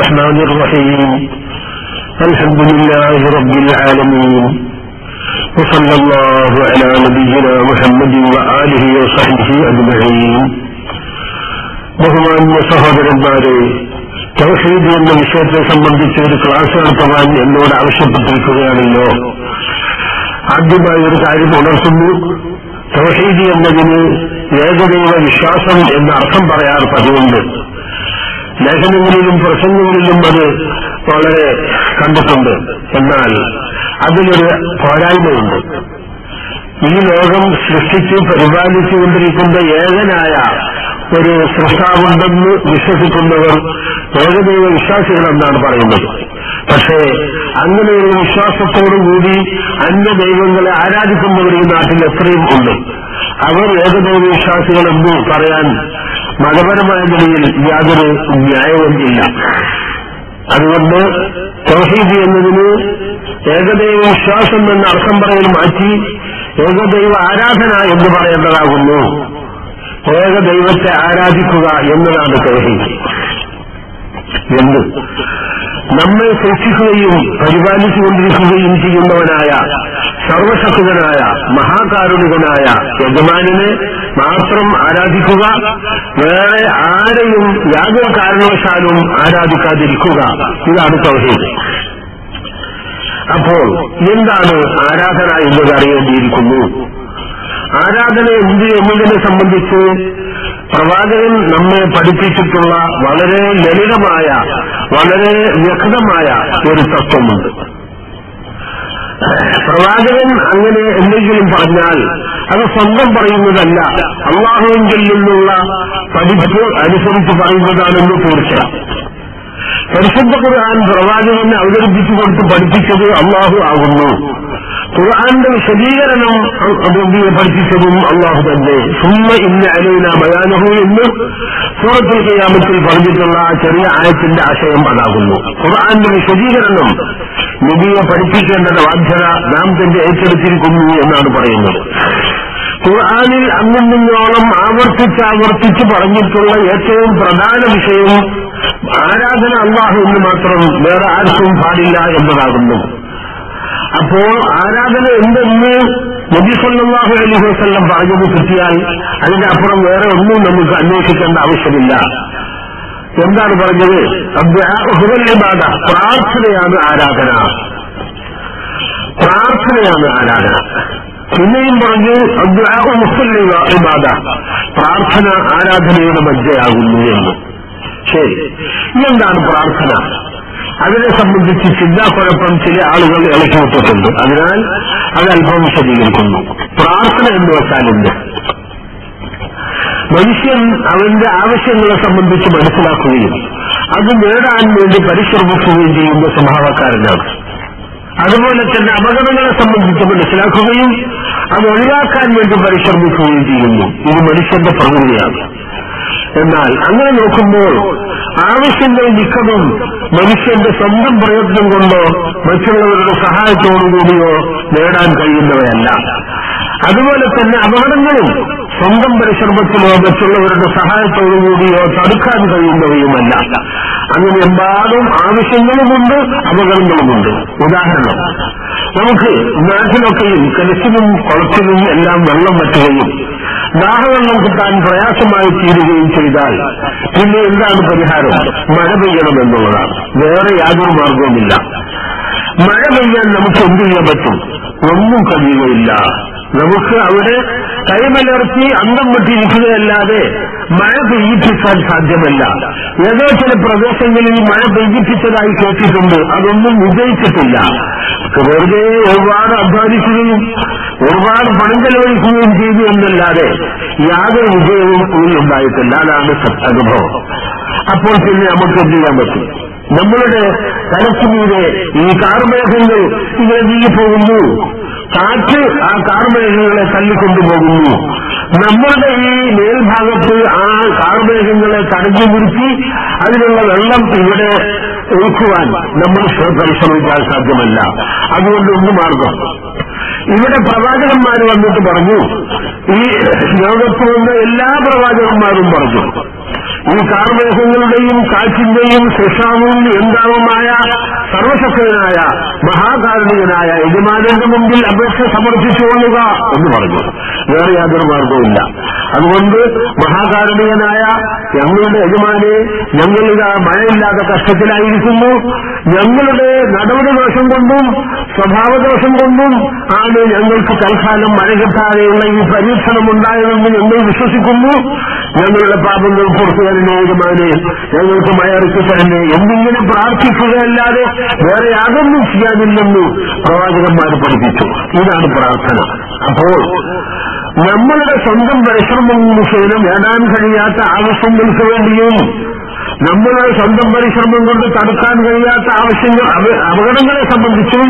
الرحمن الرحيم الحمد لله رب العالمين وصلى الله على نبينا محمد وآله وصحبه أجمعين ബഹുമാന്യ സഹോദരന്മാരെ തൗഹീദ് എന്ന വിഷയത്തെ സംബന്ധിച്ച് ഒരു ക്ലാസ് നടത്തുവാൻ എന്നോട് ആവശ്യപ്പെട്ടിരിക്കുകയാണല്ലോ ആദ്യമായി ഒരു കാര്യം ഉണർത്തുന്നു തൗഹീദ് എന്നതിന് ഏകദൈവ വിശ്വാസം എന്ന അർത്ഥം പറയാൻ പതിവുണ്ട് ലേഖനങ്ങളിലും പ്രസംഗങ്ങളിലും അത് വളരെ കണ്ടിട്ടുണ്ട് എന്നാൽ അതിലൊരു പോരായ്മയുണ്ട് ഈ ലോകം സൃഷ്ടിച്ച് പരിപാലിച്ചുകൊണ്ടിരിക്കുന്ന ഏകനായ ഒരു സൃഷ്ടാവുണ്ടെന്ന് വിശ്വസിക്കുന്നവർ ഏകദൈവ വിശ്വാസികളെന്നാണ് പറയുന്നത് പക്ഷേ അങ്ങനെ ഒരു വിശ്വാസത്തോടുകൂടി അന്യ ദൈവങ്ങളെ ആരാധിക്കുന്നവർ ഈ നാട്ടിൽ എത്രയും ഉണ്ട് അവർ ഏകദൈവ വിശ്വാസികളെന്ന് പറയാൻ മതപരമായ നിലയിൽ യാതൊരു ന്യായവും ഇല്ല അതുകൊണ്ട് തൗഹീദ് എന്നതിന് ഏകദൈവ വിശ്വാസം എന്ന അർത്ഥം പറയൽ മാറ്റി ഏകദൈവ ആരാധന എന്ന് പറയേണ്ടതാകുന്നു ഏകദൈവത്തെ ആരാധിക്കുക എന്നതാണ് തൗഹീദ് എന്ന് നമ്മെ സൂക്ഷിക്കുകയും പരിപാലിച്ചുകൊണ്ടിരിക്കുകയും ചെയ്യുന്നവനായ സർവശക്തനായ മഹാകാരുണികനായ യജമാനെ മാത്രം ആരാധിക്കുക വേറെ ആരെയും യാതൊരു കാരണവശാലും ആരാധിക്കാതിരിക്കുക ഇതാണ് തൗഹീദ് അപ്പോൾ എന്താണ് ആരാധന എന്നത് അറിയേണ്ടിയിരിക്കുന്നു ആരാധന എന്ത് എന്നതിനെ സംബന്ധിച്ച് പ്രവാചകൻ നമ്മെ പഠിപ്പിച്ചിട്ടുള്ള വളരെ ലളിതമായ വളരെ വ്യക്തമായ ഒരു തത്വമുണ്ട് പ്രവാചകൻ അങ്ങനെ എന്തെങ്കിലും പറഞ്ഞാൽ അത് സ്വന്തം പറയുന്നതല്ല അള്ളാഹുവിങ്കിൽ നിന്നുള്ള പഠിപ്പ് അനുസരിച്ച് പറയുന്നതാണെന്ന് തീർച്ച പരിശുദ്ധ ഖുർആൻ പ്രവാചകനെ അവതരിപ്പിച്ചു കൊടുത്ത് പഠിപ്പിച്ചത് അള്ളാഹു ആകുന്നു ഖുർആന്റെ വിശദീകരണം നബിയെ പഠിപ്പിച്ചതും അള്ളാഹു തന്നെ സുമ്മ ഇന്ന അലൈന ബയാനഹു എന്ന് സൂറത്തുൽ ഖിയാമത്തിൽ പറഞ്ഞിട്ടുള്ള ആ ചെറിയ ആയത്തിന്റെ ആശയം അതാകുന്നു ഖുർആന്റെ വിശദീകരണം നബിയെ പഠിപ്പിക്കേണ്ടത് ബാധ്യത നാം തന്നെ ഏറ്റെടുത്തിരിക്കുന്നു എന്നാണ് പറയുന്നത് ഖുർആാനിൽ അങ്ങുന്നോളം ആവർത്തിച്ച് ആവർത്തിച്ച് പറഞ്ഞിട്ടുള്ള ഏറ്റവും പ്രധാന വിഷയവും ആരാധന അള്ളാഹു എന്ന് മാത്രം വേറെ ആർക്കും പാടില്ല എന്നതാകുന്നു അപ്പോൾ ആരാധന എന്തെന്ന് നബി സല്ലാഹു അലൈഹി വസ്ല്ലം പറഞ്ഞത് കിട്ടിയാൽ അതിന്റെ അപ്പുറം വേറെ ഒന്നും നമുക്ക് അന്വേഷിക്കേണ്ട ആവശ്യമില്ല എന്താണ് പറഞ്ഞത് ഹുബല്ലിബാദ പ്രാർത്ഥനയാണ് ആരാധന പ്രാർത്ഥനയാണ് ആരാധന പിന്നെയും പറഞ്ഞു മുസ്ലിബാദ പ്രാർത്ഥന ആരാധനയുടെ മജ്ജയാകുന്നു എന്ന് ശരി എന്താണ് പ്രാർത്ഥന അതിനെ സംബന്ധിച്ച് ചിന്താക്കുഴപ്പം ചില ആളുകൾ ഇളക്കി വിട്ടിട്ടുണ്ട് അതിനാൽ അത് അല്പം വിശദീകരിക്കുന്നു പ്രാർത്ഥന എന്ന് വെച്ചാൽ എന്ത് മനുഷ്യൻ അവന്റെ ആവശ്യങ്ങളെ സംബന്ധിച്ച് മനസ്സിലാക്കുകയും അത് നേടാൻ വേണ്ടി പരിശ്രമിക്കുകയും ചെയ്യുന്ന സ്വഭാവക്കാരനാണ് അതുപോലെ തന്നെ അപകടങ്ങളെ സംബന്ധിച്ച് മനസ്സിലാക്കുകയും അത് ഒഴിവാക്കാൻ വേണ്ടി പരിശ്രമിക്കുകയും ചെയ്യുന്നു ഇത് മനുഷ്യന്റെ പ്രകൃതിയാണ് എന്നാൽ അങ്ങനെ നോക്കുമ്പോൾ ആവശ്യങ്ങൾ മിക്കതും മനുഷ്യന്റെ സ്വന്തം പ്രയത്നം കൊണ്ടോ മറ്റുള്ളവരുടെ സഹായത്തോടുകൂടിയോ നേടാൻ കഴിയുന്നവയല്ല അതുപോലെ തന്നെ അപകടങ്ങളും സ്വന്തം പരിശ്രമത്തിലോ മറ്റുള്ളവരുടെ സഹായത്തോടുകൂടിയോ തടുക്കാൻ കഴിയുന്നവയുമല്ല അങ്ങനെ എമ്പാടും ആവശ്യങ്ങളുമുണ്ട് അപകടങ്ങളുമുണ്ട് ഉദാഹരണം നമുക്ക് നാട്ടിലൊക്കെയും കിണറ്റിലും കുളത്തിലും എല്ലാം വെള്ളം വറ്റുകയും ദാഹവെള്ളം കിട്ടാൻ പ്രയാസമായി തീരുകയും ചെയ്താൽ പിന്നെ എന്താണ് പരിഹാരം മഴ പെയ്യണം എന്നുള്ളതാണ് വേറെ യാതൊരു മാർഗവുമില്ല മഴ പെയ്യാൻ നമുക്ക് എന്ത് ചെയ്യാൻ പറ്റും ഒന്നും കഴിയുകയില്ല നമുക്ക് അവിടെ കൈമലർത്തി അന്തം വിട്ടിരിക്കുകയല്ലാതെ മഴ പെയ്യിപ്പിക്കാൻ സാധ്യമല്ല ഏതോ ചില പ്രദേശങ്ങളിൽ മഴ പെയ്യിപ്പിച്ചതായി കേട്ടിട്ടുണ്ട് അതൊന്നും വിജയിച്ചിട്ടില്ല വെറുതെ ഒരുപാട് അധ്വാനിക്കുകയും ഒരുപാട് പണം ചെലവഴിക്കുകയും ചെയ്തു എന്നല്ലാതെ യാതൊരു വിജയവും ഉണ്ടായിട്ടില്ല അതാണ് അനുഭവം അപ്പോൾ പിന്നെ നമുക്ക് എന്ത് ചെയ്യാൻ പറ്റും നമ്മളുടെ തലക്കുമീതെ ഈ കാർമേഘങ്ങൾ ഇങ്ങനെ നീങ്ങിപ്പോകുന്നു കാറ്റ് ആ കാർമേഘങ്ങളെ തള്ളിക്കൊണ്ടുപോകുന്നു നമ്മളുടെ ഈ മേൽഭാഗത്ത് ആ കാർമേഘങ്ങളെ തടഞ്ഞു നിർത്തി അതിനുള്ള വെള്ളം ഇവിടെ ഒഴുക്കുവാൻ നമ്മൾ പരിശ്രമിക്കാൻ സാധ്യമല്ല അതുകൊണ്ട് ഒന്ന് മാർഗം ഇവിടെ പ്രവാചകന്മാർ വന്നിട്ട് പറഞ്ഞു ഈ ലോകത്ത് വന്ന എല്ലാ പ്രവാചകന്മാരും പറഞ്ഞു ഈ കാർമേഘങ്ങളുടെയും കാറ്റിന്റെയും ശിക്ഷാവും എന്താവുമായ സർവശക്തനായ മഹാകാരുണികനായ യജമാനന്റെ മുമ്പിൽ അപേക്ഷ സമർപ്പിച്ചുകൊള്ളുക എന്ന് പറഞ്ഞു വേറെ യാതൊരു മാർഗവുമില്ല അതുകൊണ്ട് മഹാകാരുണികനായ ഞങ്ങളുടെ യജമാനെ ഞങ്ങളിതാ മഴയില്ലാത്ത കഷ്ടത്തിലായിരിക്കുന്നു ഞങ്ങളുടെ നടപടി ദോഷം കൊണ്ടും സ്വഭാവദോഷം കൊണ്ടും ആണ് ഞങ്ങൾക്ക് തൽക്കാലം മഴ കിട്ടാതെയുള്ള ഈ പരീക്ഷണം ഉണ്ടായതെന്ന് ഞങ്ങൾ വിശ്വസിക്കുന്നു ഞങ്ങളുടെ പാപങ്ങൾ പുറത്തു തരണേ യജമാനെ ഞങ്ങൾക്ക് മഴ ഇറക്കി തരണേ എന്നിങ്ങനെ പ്രാർത്ഥിക്കുകയല്ലാതെ വേറെ യാതൊന്നും ചെയ്യാനില്ലെന്ന് പ്രവാചകന്മാർ പഠിപ്പിച്ചു ഇതാണ് പ്രാർത്ഥന അപ്പോൾ നമ്മളുടെ സ്വന്തം പരിശ്രമം മുഖേന നേടാൻ കഴിയാത്ത ആവശ്യങ്ങൾക്ക് വേണ്ടിയും നമ്മളുടെ സ്വന്തം പരിശ്രമം കൊണ്ട് തടുക്കാൻ കഴിയാത്ത ആവശ്യങ്ങൾ അവ- അപകടങ്ങളെ സംബന്ധിച്ചും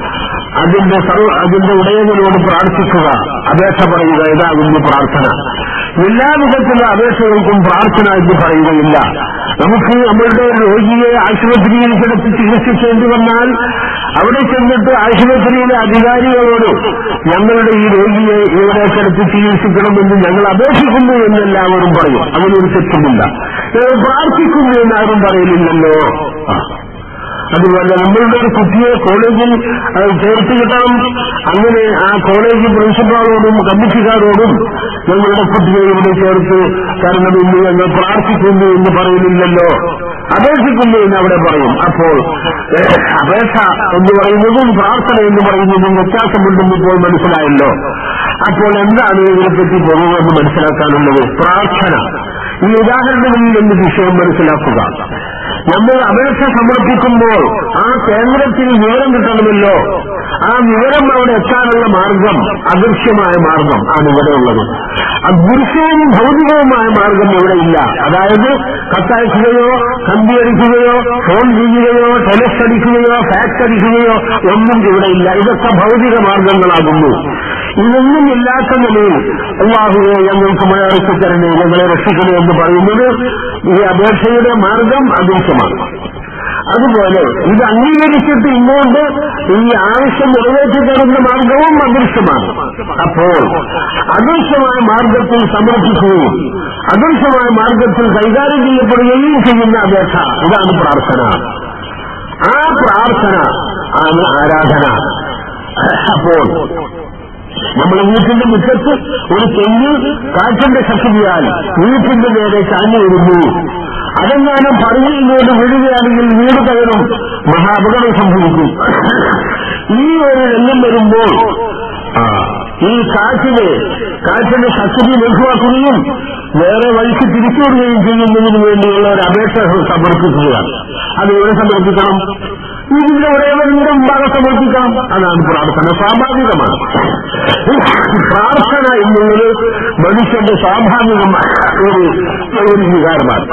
അതിന്റെ സർവ അതിന്റെ ഉടയവനോട് പ്രാർത്ഥിക്കുക അപേക്ഷ പറയുക ഇതാകുന്നു പ്രാർത്ഥന എല്ലാ വിധത്തിലുള്ള അപേക്ഷകൾക്കും പ്രാർത്ഥന എന്ന് പറയുകയില്ല നമുക്ക് നമ്മളുടെ രോഗിയെ ആശുപത്രിയിൽ കിടത്തി ചികിത്സിക്കേണ്ടി വന്നാൽ അവിടെ ചെന്നിട്ട് ആശുപത്രിയിലെ അധികാരികളോട് ഞങ്ങളുടെ ഈ രോഗിയെ ഇവിടെ കിടത്തി ചികിത്സിക്കണമെന്ന് ഞങ്ങൾ അപേക്ഷിക്കുന്നു എന്നെല്ലാവരും പറയും അതിനൊരു തെറ്റുമില്ല ഏഹ് പ്രാർത്ഥിക്കുന്നു എന്നാരും പറയലില്ലല്ലോ ആ. അതുപോലെ നമ്മളുടെ ഒരു കുട്ടിയെ കോളേജിൽ അത് ചേർത്ത് കിട്ടാം അങ്ങനെ ആ കോളേജ് പ്രിൻസിപ്പാളോടും കമ്മിറ്റിക്കാരോടും ഞങ്ങളുടെ കുട്ടിയെ ഇവിടെ ചേർത്ത് തരണമെന്ന് ഞങ്ങൾ പ്രാർത്ഥിക്കുന്നു എന്ന് പറയുന്നില്ലല്ലോ അപേക്ഷിക്കുന്നു എന്ന് അവിടെ പറയും അപ്പോൾ ഏഹ്, അപേക്ഷ എന്ന് പറയുന്നതും പ്രാർത്ഥന എന്ന് പറയുന്നതും വ്യത്യാസമുണ്ടെന്ന് ഇപ്പോൾ മനസ്സിലായല്ലോ അപ്പോൾ എന്താണ് ഇതിനെപ്പറ്റി പൊതുവെന്ന് മനസ്സിലാക്കാനുള്ളത് പ്രാർത്ഥന ഈ ഉദാഹരണങ്ങളിൽ നിന്ന് വിഷയം മനസ്സിലാക്കുക നമ്മൾ അപേക്ഷ സമർപ്പിക്കുമ്പോൾ ആ കേന്ദ്രത്തിന് വിവരം കിട്ടണമല്ലോ ആ വിവരം അവിടെ എത്താനുള്ള മാർഗം അദൃശ്യമായ മാർഗം ആണ് ഇവിടെയുള്ളത് അദൃശ്യവും ഭൗതികവുമായ മാർഗം ഇവിടെ ഇല്ല അതായത് കത്തയക്കുകയോ കമ്പി അടിക്കുകയോ ഫോൺ ചെയ്യുകയോ ടെലക്സ് അടിക്കുകയോ ഫാക്സ് അടിക്കുകയോ ഒന്നും ഇവിടെ ഇല്ല ഇതൊക്കെ ഭൗതിക മാർഗങ്ങളാകുന്നു ഇതൊന്നും ഇല്ലാത്ത നിലയിൽ അള്ളാഹുവെ ഞങ്ങൾക്ക് മഴ തരണേ ഞങ്ങളെ രക്ഷിക്കണേ എന്ന് പറയുന്നത് ഈ അപേക്ഷയുടെ മാർഗം അദൃശ്യമാണ് അതുപോലെ ഇത് അംഗീകരിച്ചിട്ട് ഇങ്ങോട്ട് ഈ ആവശ്യം നിറവേറ്റി തരുന്ന മാർഗവും അദൃശ്യമാണ് അപ്പോൾ അദൃശ്യമായ മാർഗത്തിൽ സമർപ്പിക്കുകയും അദൃശ്യമായ മാർഗത്തിൽ കൈകാര്യം ചെയ്യപ്പെടുകയും ചെയ്യുന്ന അപേക്ഷ ഇതാണ് പ്രാർത്ഥന ആ പ്രാർത്ഥന ആണ് ആരാധന അപ്പോൾ നമ്മുടെ വീട്ടിന്റെ മുറ്റത്ത് ഒരു തെങ്ങ് കാറ്റിന്റെ ശക്തിയാൽ വീട്ടിന്റെ നേരെ ചാഞ്ഞു വരുന്നു അതെങ്ങാനും പറഞ്ഞു ഇങ്ങോട്ട് വീഴുകയാണെങ്കിൽ വീട് തകരും മഹാ അപകടം സംഭവിക്കും ഈ ഒരു രംഗം വരുമ്പോൾ ആ, ഈ കാറ്റിന് കാറ്റിന്റെ ശക്തി ലഘുവാക്കുകയും വേറെ വഴിക്ക് തിരിച്ചുവിടുകയും ചെയ്യുന്നതിന് വേണ്ടിയുള്ള ഒരു അപേക്ഷ സമർപ്പിക്കുകയാണ് അത് എവിടെ സമർപ്പിക്കണം ഇതിന്റെ ഉടയവന്റെ മുമ്പാകെ സമർപ്പിക്കാം അതാണ് പ്രാർത്ഥന സ്വാഭാവികമാണ് പ്രാർത്ഥന എന്നുള്ളത് മനുഷ്യന്റെ സ്വാഭാവികമായ ഒരു ഒരു വികാരമാണ്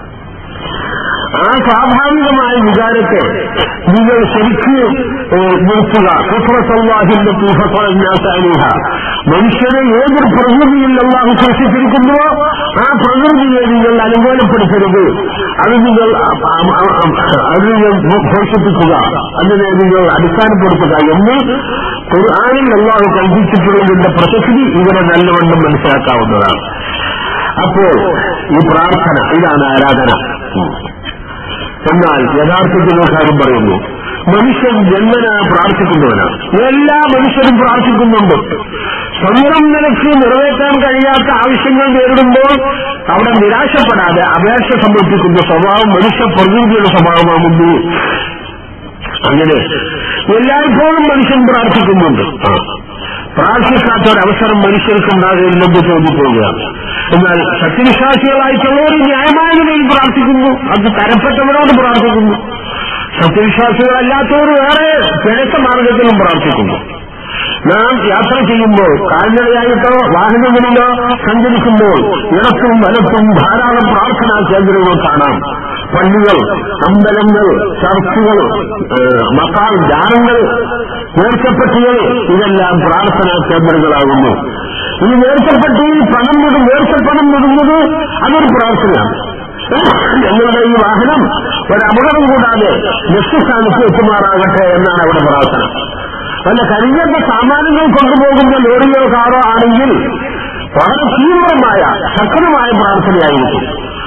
ആ സ്വാഭാവികമായ വികാരത്തെ നിങ്ങൾ ശരിക്ക് ഏഹ്, നിർത്തുക ഫസ്വസല്ലാഹിന്റെ ഫസ്വന്യാസാനിഹ മനുഷ്യനെ ഏതൊരു പ്രകൃതിയിൽ അള്ളാഹു സൃഷ്ടിച്ചിരിക്കുന്നുവോ ആ പ്രകൃതിയെ നിങ്ങൾ അനുകൂലപ്പെടുത്തരുത് അത് നിങ്ങൾ അ- അ- അ- അ- അത് നിങ്ങൾ ഘോഷിപ്പിക്കുക അതിനെ നിങ്ങൾ അടിസ്ഥാനപ്പെടുത്തുക എന്ന് ഖുർആാനിൽ അള്ളാഹു കൽപ്പിച്ചിട്ടുള്ളതിന്റെ പ്രസക്തി ഇവരെ നല്ലവണ്ണം മനസ്സിലാക്കാവുന്നതാണ് അപ്പോൾ ഈ പ്രാർത്ഥന ഇതാണ് ആരാധന എന്നാൽ യഥാർത്ഥത്തിൽ ഒരു കാര്യം പറയുന്നു മനുഷ്യൻ ജന്മന പ്രാർത്ഥിക്കുന്നവനാണ് എല്ലാ മനുഷ്യരും പ്രാർത്ഥിക്കുന്നുണ്ട് സ്വന്തം നിലയ്ക്ക് നിറവേറ്റാൻ കഴിയാത്ത ആവശ്യങ്ങൾ നേരിടുമ്പോൾ അവിടെ നിരാശപ്പെടാതെ അപേക്ഷ സമർപ്പിക്കുന്ന സ്വഭാവം മനുഷ്യ പ്രകൃതിയുടെ സ്വഭാവമാകുന്നു അങ്ങനെ എല്ലായ്പ്പോഴും മനുഷ്യൻ പ്രാർത്ഥിക്കുന്നുണ്ട് ആ. പ്രാർത്ഥിക്കാത്ത ഒരവസരം മനുഷ്യർക്ക് ഉണ്ടാകില്ലെന്ന് ചോദിക്കുകയാണ് എന്നാൽ സത്യവിശ്വാസികളായിട്ടുള്ളവർ ന്യായമായ നിലയിൽ പ്രാർത്ഥിക്കുന്നു അത് തരപ്പെട്ടവരോട് പ്രാർത്ഥിക്കുന്നു സത്യവിശ്വാസികളല്ലാത്തവർ വേറെ പിഴച്ച മാർഗത്തിലും പ്രാർത്ഥിക്കുന്നു നാം യാത്ര ചെയ്യുമ്പോൾ കാൽനടയായിട്ടോ വാഹനങ്ങളിലോ സഞ്ചരിക്കുമ്പോൾ ഇടത്തും വലത്തും ധാരാളം പ്രാർത്ഥനാ കേന്ദ്രങ്ങൾ കാണാം പള്ളികൾ അമ്പലങ്ങൾ ചർച്ചുകൾ ഏഹ്, മക്കാൾ ജാനങ്ങൾ നേർച്ചപ്പെട്ടികൾ ഇതെല്ലാം പ്രാർത്ഥനാ കേന്ദ്രങ്ങളാകുന്നു ഈ നേർച്ചപ്പെട്ടിയിൽ പണം വിടും നേർച്ചപ്പണം വിടുന്നത് അതൊരു പ്രാർത്ഥനയാണ് ഞങ്ങളുടെ ഈ വാഹനം ഒരു അപകടം കൂടാതെ ലക്ഷ്യസ്ഥാനത്ത് എത്തുമാറാകട്ടെ എന്നാണ് അവിടെ പ്രാർത്ഥന വല്ല കരിഞ്ഞത്ത സാമാനങ്ങൾ കൊണ്ടുപോകുന്ന ലോറിയോ കാറോ ആണെങ്കിൽ വളരെ തീവ്രമായ ശക്തമായ പ്രാർത്ഥനയായിരിക്കും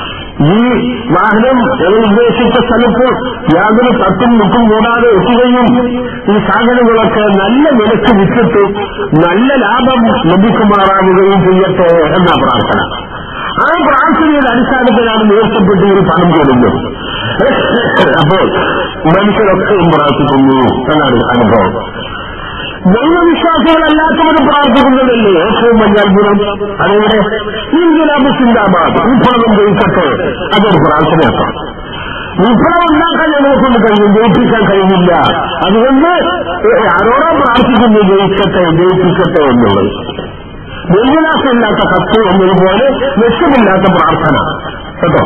ഈ വാഹനം ഞങ്ങൾ ഉദ്ദേശിച്ച സ്ഥലത്ത് യാതൊരു തട്ടും മുട്ടും കൂടാതെ എത്തുകയും ഈ സാധനങ്ങളൊക്കെ നല്ല വിലക്ക് വിറ്റിട്ട് നല്ല ലാഭം ലഭിക്കുമാറാകുകയും ചെയ്യട്ടെ എന്ന പ്രാർത്ഥന ആ പ്രാർത്ഥനയുടെ അടിസ്ഥാനത്തിലാണ് നിയന്ത്രപ്പെട്ട് ഈ പണം കൊടുക്കുന്നത് അപ്പോൾ മനുഷ്യരൊക്കെയും പ്രാർത്ഥിക്കുന്നു എന്നാണ് അനുഭവം ദൈവവിശ്വാസികളല്ലാത്തവരും പ്രാർത്ഥിക്കുന്നതല്ലേ ഏറ്റവും വലിയ അത്ഭുതം അതെവിടെ ഇന്ത്യലാബ് സിന്ദാബാദ് വിപ്ലവം ജയിക്കട്ടെ അതൊരു പ്രാർത്ഥനയാക്കാം വിപ്ലവം ഉണ്ടാക്കാൻ ഞങ്ങളെ കൊണ്ട് കഴിയും ജയിപ്പിക്കാൻ കഴിയില്ല അതുകൊണ്ട് ആരോടോ പ്രാർത്ഥിക്കുന്നു ജയിക്കട്ടെ ജയിപ്പിക്കട്ടെ എന്നുള്ളത് വെല്ലുവിലാസമില്ലാത്ത കത്ത് എന്നതുപോലെ ലക്ഷ്യമില്ലാത്ത പ്രാർത്ഥന കേട്ടോ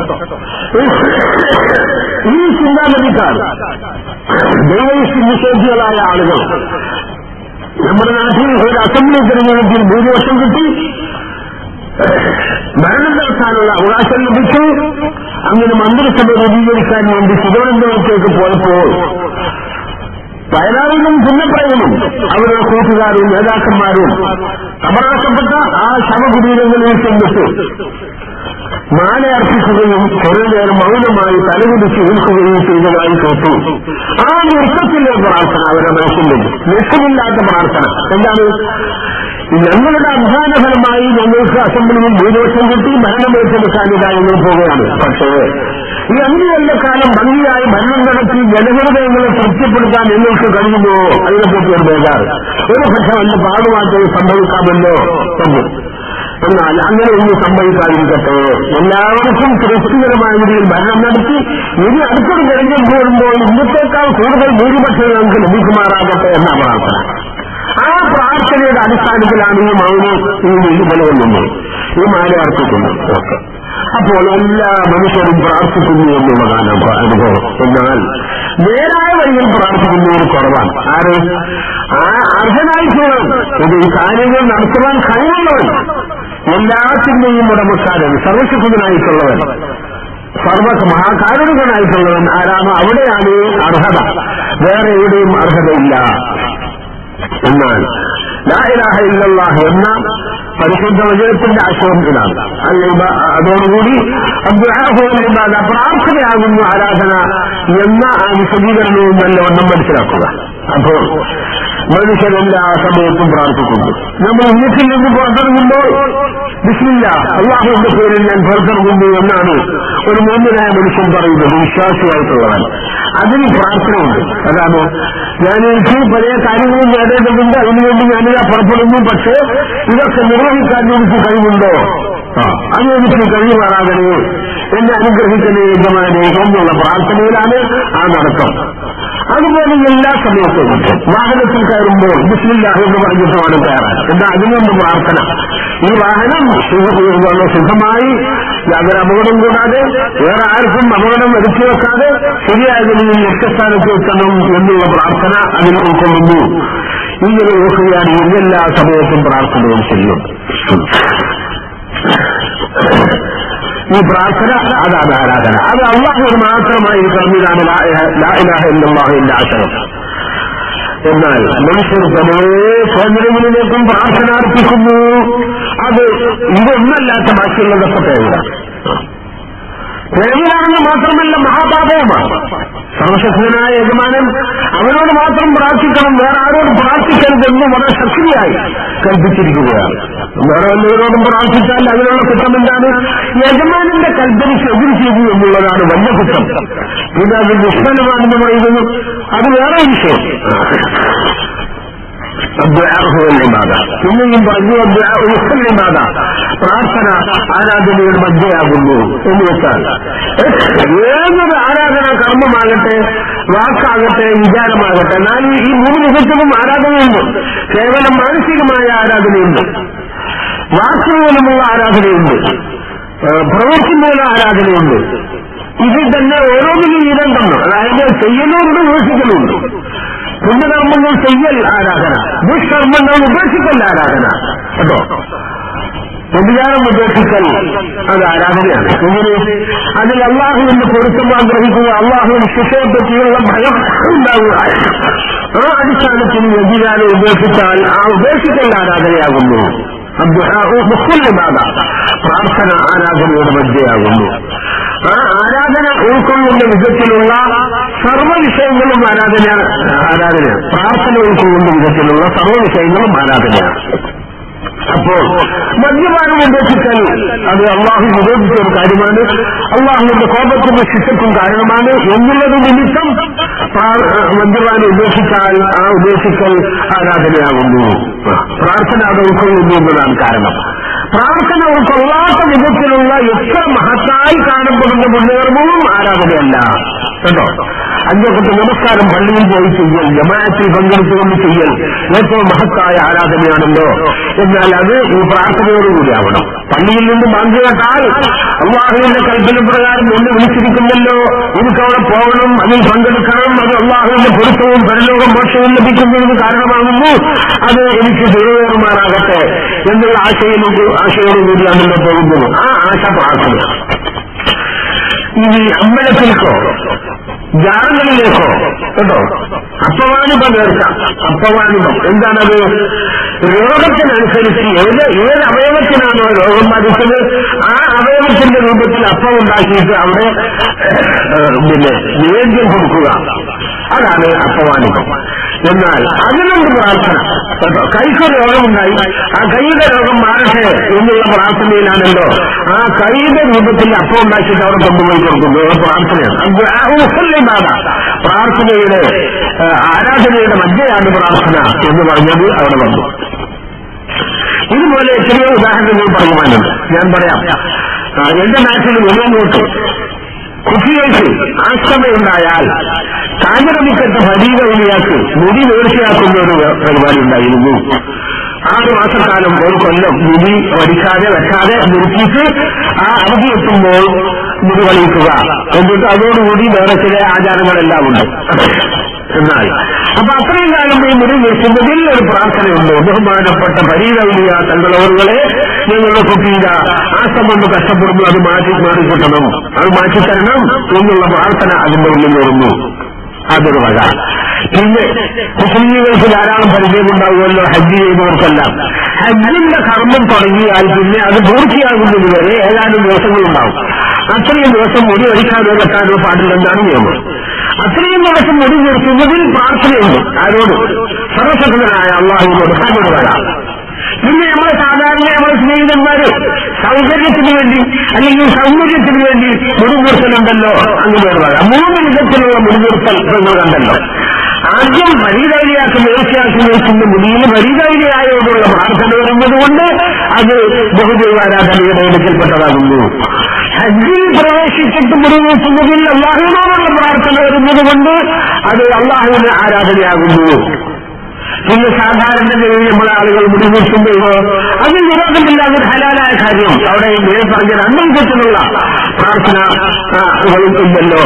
ഈ ചിന്താഗതിക്കാർ ദൈവനിഷേധികളായ ആളുകൾ നമ്മുടെ നാട്ടിൽ ഒരു അസംബ്ലി തെരഞ്ഞെടുപ്പിൽ ഭൂരിപക്ഷം കിട്ടി ഭരണം നടത്താനുള്ള അവകാശം ലഭിച്ചു അങ്ങനെ മന്ത്രിസഭ രൂപീകരിക്കാൻ വേണ്ടി തിരുവനന്തപുരത്തേക്ക് പോയപ്പോൾ വയനാടിലും പുന്നപ്പറയിലും അവരുടെ കൂട്ടുകാരും നേതാക്കന്മാരും അപകടപ്പെട്ട ആ ശവകുടീരങ്ങളിൽ ചെന്നിട്ട് മാല അർപ്പിക്കുകയും കുറെ നേരം മൗനമായി തലകുടിച്ച് നിൽക്കുകയും ചെയ്തതായി കേട്ടു ആ നൃത്തത്തിലെ പ്രാർത്ഥന അവരുടെ മനസ്സിലുണ്ട് ലക്ഷ്യമില്ലാത്ത പ്രാർത്ഥന എന്താണ് ഞങ്ങളുടെ അധ്വാന ഫലമായി ഞങ്ങൾക്ക് അസംബ്ലിയിൽ ഭൂരിപക്ഷം കിട്ടി ഭരണം ഏറ്റെടുക്കാനില്ല എന്ന് പോവുകയാണ് പക്ഷേ ഈ അഞ്ചു കൊല്ലക്കാലം ഭംഗിയായി ഭരണം നടത്തി ജനഹൃദയങ്ങളെ തൃപ്തിപ്പെടുത്താൻ നിങ്ങൾക്ക് കഴിയുമോ അതിനെപ്പറ്റി ഒരു ബേജാറ് ഒരു പക്ഷെ വല്ല പാടുമാറ്റം സംഭവിക്കാമല്ലോ എന്ന് എന്നാൽ അങ്ങനെ ഒന്നും സംഭവിക്കാതിരിക്കട്ടെ എല്ലാവർക്കും തൃപ്തികരമായ രീതിയിൽ ഭരണം നടത്തി ഇനി അടുത്തൊരു തെരഞ്ഞെടുപ്പ് വരുമ്പോൾ ഇന്നത്തേക്കാൾ കൂടുതൽ ഭൂരിപക്ഷം ഞങ്ങൾക്ക് ലഭിക്കുമാറാകട്ടെ എന്ന പ്രാർത്ഥന ആ പ്രാർത്ഥനയുടെ അടിസ്ഥാനത്തിലാണ് ഈ മൗനം ഈ നിലകൊള്ളുന്നത് ഈ മാല അർപ്പിക്കുന്നത് ഓക്കെ അപ്പോൾ എല്ലാ മനുഷ്യരും പ്രാർത്ഥിക്കുന്നു എന്നുള്ളതാണ് അനുഭവം എന്നാൽ നേരായ വഴിയിൽ പ്രാർത്ഥിക്കുന്നവർ കുറവാണ് ആര് ആ അർഹനായിട്ടുള്ളവൻ ഇത് ഈ കാര്യങ്ങൾ നടത്തുവാൻ കഴിവുള്ളവൻ എല്ലാത്തിന്റെയും ഉടമക്കാരൻ സർവശക്തനായിട്ടുള്ളവൻ സർവ മഹാകാരുണികനായിട്ടുള്ളവൻ ആരാണോ അവിടെയാണ് അർഹത വേറെ എവിടെയും അർഹതയില്ല എന്നാൽ ലായിലാഹ ഇല്ലല്ലാഹ് എന്ന പരിശുദ്ധ വചനത്തിന്റെ ആശയം ഇതാണ് അല്ലെങ്കിൽ അതോടുകൂടി അബ്ദുഹാഹുലിബാദ പ്രാർത്ഥനയാകുന്നു ആരാധന എന്ന ആ വിശദീകരണവും നല്ലവണ്ണം മനസ്സിലാക്കുക അപ്പോൾ മനുഷ്യരെല്ലാ സമയത്തും പ്രാർത്ഥിക്കുന്നു നമ്മൾ വീട്ടിൽ നിന്ന് പുറത്തിറങ്ങുമ്പോൾ ബിസ്മില്ല അള്ളാഹുവിന്റെ പേരിൽ ഞാൻ പുറത്തിറങ്ങുന്നു എന്നാണ് ഒരു മൂന്നിനായ മനുഷ്യൻ പറയുന്നത് വിശ്വാസിയായിട്ടുള്ളവൻ അതിന് പ്രാർത്ഥനയുണ്ട് അതാണ് ഞാൻ എനിക്ക് പല കാര്യങ്ങളും നേടേണ്ടതുണ്ട് അതിനുവേണ്ടി ഞാനിതാ പുറപ്പെടുന്നു പക്ഷേ ഇതൊക്കെ നിർവഹിക്കാൻ എനിക്ക് കഴിവുണ്ടോ ആ അത് എനിക്ക് കഴിയുമാറാകണേ എന്നെ അനുഗ്രഹിക്കണേ യജമാനെ എന്നുള്ള പ്രാർത്ഥനയിലാണ് ആ നടത്തം അതുപോലെ എല്ലാ സമയത്തും വാഹനത്തിൽ കയറുമ്പോൾ ബിസ്മില്ലാഹ് എന്ന് പറഞ്ഞിട്ടുമാണ് കയറാൻ എന്താ അതിനൊന്ന് പ്രാർത്ഥന ഈ വാഹനം ശുദ്ധമായി യാതൊരു അപകടം കൂടാതെ വേറെ ആർക്കും അപകടം വരുത്തി വെക്കാതെ ശരിയായ നിലയിൽ ലക്ഷ്യസ്ഥാനത്ത് എത്തണം എന്നുള്ള പ്രാർത്ഥന അതിൽ ഉൾക്കൊള്ളുന്നു ഇങ്ങനെ നോക്കുകയാണെങ്കിൽ എല്ലാ സമയത്തും പ്രാർത്ഥനയും ചെയ്യും ഈ പ്രാർത്ഥന അതാണ് ആരാധന അത് അള്ളാഹുവിന് മാത്രമായിരിക്കണം ഇതാണ് ലാഇലാഹ ഇല്ലാഹിന്റെ ആശയം എന്നാൽ മനുഷ്യർ പല കേന്ദ്രങ്ങളിലേക്കും പ്രാർത്ഥന അർപ്പിക്കുന്നു അത് ഇതൊന്നല്ലാത്ത ബാക്കിയുള്ളതൊക്കെ പേരിലാണ് പേരിലാണെന്ന് മാത്രമല്ല മഹാപാപവുമാണ് സർവശക്തനായ യജമാനൻ അവനോട് മാത്രം പ്രാർത്ഥിക്കണം വേറെ ആരോട് പ്രാർത്ഥിക്കരുതെന്ന് വളരെ ശക്തിയായി കൽപ്പിച്ചിരിക്കുകയാണ് വേറെ വല്ലവരോടും പ്രാർത്ഥിച്ചാൽ അതിനുള്ള കുറ്റം എന്താണ് യജമാനന്റെ കൽപ്പനയ്ക്ക് എതിര് ചെയ്തു എന്നുള്ളതാണ് വലിയ കുറ്റം ഇത് അത് ദുഷ്ഫലമാണെന്ന് പറയുന്നത് അത് വേറെ വിഷയം അദ്വാഹുവല്ലിമാത പിന്നെയും പറഞ്ഞു അദ്വാഹുലിമാത പ്രാർത്ഥന ആരാധനയുടെ മധ്യയാകുന്നു എന്ന് വെച്ചാൽ ഏതൊരു ആരാധന കർമ്മമാകട്ടെ വാക്കാകട്ടെ വിചാരമാകട്ടെ എന്നാൽ ഈ മൂന്ന് വിധത്തിലും ആരാധനയുണ്ട് കേവലം മാനസികമായ ആരാധനയുണ്ട് വാക്കുമൂലമുള്ള ആരാധനയുണ്ട് പ്രവൃത്തിമൂല ആരാധനയുണ്ട് ഇതിൽ തന്നെ ഓരോന്നിനും വീരണ്ടെന്ന് അതായത് ചെയ്യലുണ്ട് വീക്ഷിക്കലുണ്ട് പുണ്യകർമ്മങ്ങൾ ചെയ്യൽ ആരാധന ദുഷ്കർമ്മങ്ങൾ ഉപേക്ഷിക്കൽ ആരാധന കേട്ടോ വ്യഭിചാരം ഉപേക്ഷിക്കൽ അത് ആരാധനയാണ് എങ്ങനെ അതിൽ അള്ളാഹുവിന്റെ പൊരുത്തം ആഗ്രഹിക്കുക അള്ളാഹുവിന്റെ ശിക്ഷയെ പറ്റിയുള്ള ഭയം ഉണ്ടാവുക ആ അടിസ്ഥാനത്തിൽ വ്യഭിചാരം ഉപേക്ഷിച്ചാൽ ആ ഉപേക്ഷിക്കൽ ആ ആരാധന ഉൾക്കൊള്ളുന്ന വിധത്തിലുള്ള സർവ്വ വിഷയങ്ങളും ആരാധന ആരാധനയാണ് പ്രാർത്ഥന ഉൾക്കൊള്ളുന്ന വിധത്തിലുള്ള സർവ്വ വിഷയങ്ങളും ആരാധനയാണ് അപ്പോൾ മദ്യപാനം ഉപേക്ഷിച്ചാൽ അത് അള്ളാഹു വിരോധിച്ച ഒരു കാര്യമാണ് അള്ളാഹുവിന്റെ കോപത്തിന്റെ ശിക്ഷക്കും കാരണമാണ് എന്നുള്ളത് നിമിത്തം മദ്യപാനം ഉപേക്ഷിച്ചാൽ ആ ഉപേക്ഷിക്കൽ ആരാധനയാകുന്നു പ്രാർത്ഥന അത് ഉൾക്കൊള്ളുന്നു എന്നതാണ് കാരണം പ്രാർത്ഥന ഉൾക്കൊള്ളാത്ത വിധത്തിലുള്ള എത്ര മഹത്തായി കാണപ്പെടുന്ന മുന്നേർമവും ആരാധനയല്ല കേട്ടോ അഞ്ചൊക്കെ നമസ്കാരം പള്ളിയിൽ പോയി ചെയ്യൽ ജമാഅത്തിൽ പങ്കെടുത്തുകൊണ്ട് ചെയ്യൽ ഏറ്റവും മഹത്തായ ആരാധനയാണല്ലോ എന്നാൽ അത് ഈ പ്രാർത്ഥനയോടുകൂടിയാവണം പള്ളിയിൽ നിന്ന് ബാങ്ക് കേട്ടാൽ അള്ളാഹുവിന്റെ കൽപ്പന പ്രകാരം എന്നെ വിളിച്ചിരിക്കുന്നല്ലോ എനിക്ക് അവിടെ പോകണം അതിൽ പങ്കെടുക്കണം അത് അള്ളാഹുവിന്റെ പൊരുത്തവും പരലോകം മോക്ഷവും ലഭിക്കുന്നതിന് കാരണമാകുന്നു അത് എനിക്ക് തിരുവേറുമാറാകട്ടെ എന്നുള്ള ആശയിലേക്ക് ആശയോടുകൂടിയാണല്ലോ പോകുന്നത് ആ ആശ പ്രാർത്ഥന ഇനി അമ്പലത്തിലേക്കോ ജാറങ്ങളിലേക്കോ കേട്ടോ അപ്പവാണിപം നേർക്കാം അപ്പവാണിപം എന്താണത് രോഗത്തിനനുസരിച്ച് ഏത് ഏത് അവയവത്തിനാണോ രോഗം ബാധിച്ചത് ആ അവയവത്തിന്റെ രൂപത്തിൽ അപ്പം ഉണ്ടാക്കിയിട്ട് അവിടെ പിന്നെ നിവേദ്യം കൊടുക്കുക അതാണ് അപ്പവാണിപം എന്നാൽ അതിനൊരു പ്രാർത്ഥന കേട്ടോ കൈക്ക് രോഗമുണ്ടായി ആ കൈയുടെ രോഗം മാറട്ടെ എന്നുള്ള പ്രാർത്ഥനയിലാണല്ലോ ആ കൈയുടെ രൂപത്തിൽ അപ്പം ഉണ്ടാക്കിയിട്ട് അവിടെ കൊണ്ടുപോയി കൊടുക്കുന്നു അത് പ്രാർത്ഥനയാണ് ബാധ പ്രാർത്ഥനയുടെ ആരാധനയുടെ മധ്യയാണ് പ്രാർത്ഥന എന്ന് പറഞ്ഞത് അവിടെ വന്നു ഇതുപോലെ ചെറിയ ഉദാഹരണങ്ങൾ പറയുവാനുണ്ട് ഞാൻ പറയാം എന്റെ നാട്ടിൽ വെളിയങ്ങോട്ട് കുട്ടികൾക്ക് ആശ്രമയുണ്ടായാൽ കാഞ്ഞിറമിക്കത്തെ ഫരീക വലിയാക്ക് മുടി നേർച്ചയാക്കുന്ന ഒരു പരിപാടി ഉണ്ടായിരുന്നു ആറ് മാസക്കാലം ഒരു കൊല്ലം മുടി വടിക്കാതെ വെക്കാതെ നിർത്തിയിട്ട് ആ അവധി എത്തുമ്പോൾ മുടി കളിക്കുക എന്നിട്ട് അതോടുകൂടി വേറെ ചില ആചാരങ്ങളെല്ലാം ഉണ്ട് എന്നാൽ അപ്പൊ അത്രയും കാലം ഈ മുടി നിർത്തുന്നതിൽ ഒരു പ്രാർത്ഥനയുണ്ട് ബഹുമാനപ്പെട്ട പരീതൗലിയ തങ്ങളവറുകളെ ഞങ്ങളുടെ കുട്ടിയുടെ ആശ്രമം കഷ്ടപ്പെടുന്നു അത് മാറ്റി മാറിക്കിട്ടണം അത് മാറ്റിത്തരണം എന്നുള്ള പ്രാർത്ഥന അതിന്റെ ഉള്ളിൽ വരുന്നു അതൊരു വക പിന്നെ മുസ്ലിങ്ങൾക്ക് ധാരാളം പരിചയമുണ്ടാവുമല്ലോ ഹജ്ജ് ചെയ്തവർക്കെല്ലാം ഹജ്ജിന്റെ കർമ്മം തുടങ്ങിയാൽ പിന്നെ അത് പൂർത്തിയാകുന്നത് വരെ ഏതാനും ദിവസങ്ങളുണ്ടാവും അത്രയും ദിവസം മുടി ഒഴിക്കാനോ വെക്കാനോ പാടില്ലെന്നാണ് നിയമം അത്രയും ദിവസം മുടി നിർത്തുന്നതിൽ പ്രാർത്ഥനയുണ്ട് ആരോട് സർവശക്തനായ അള്ളാഹുവിനോട് അതിനോട് വരാം പിന്നെ നമ്മളെ സാധാരണ നമ്മളെ സ്നേഹിതന്മാര് സൗകര്യത്തിന് വേണ്ടി അല്ലെങ്കിൽ സൗകര്യത്തിന് വേണ്ടി മുടിനിർത്തലുണ്ടല്ലോ അങ്ങനെ വരാം മൂന്ന് വിധത്തിലുള്ള മുടിനിർത്തൽ നിങ്ങൾ കണ്ടല്ലോ ആദ്യം വരീതൗലിയാക്കി നേർച്ചയാക്കി നിൽക്കുന്ന മുടിയിൽ വരീതൗലിയായോടുള്ള പ്രാർത്ഥന വരുന്നത് കൊണ്ട് അത് ബഹുദൈവാരാധനയുടെ ഇടയ്ക്കൽപ്പെട്ടതാകുന്നു ഹജ്ജിൽ പ്രവേശിച്ചിട്ട് മുടി നീക്കുന്നതിൽ അള്ളാഹുവിനോടുള്ള പ്രാർത്ഥന വരുന്നത് കൊണ്ട് അത് അള്ളാഹുവിന് ആരാധനയാകുന്നു പിന്നെ സാധാരണ നിലയിൽ നമ്മളെ ആളുകൾ മുടി നിർത്തുമ്പോഴോ അത് വിരോധമില്ലാതെ ഹലാലായ കാര്യം അവിടെ നേരെ പറഞ്ഞ രണ്ടും തെറ്റിലുള്ള പ്രാർത്ഥനകളും ഇല്ലല്ലോ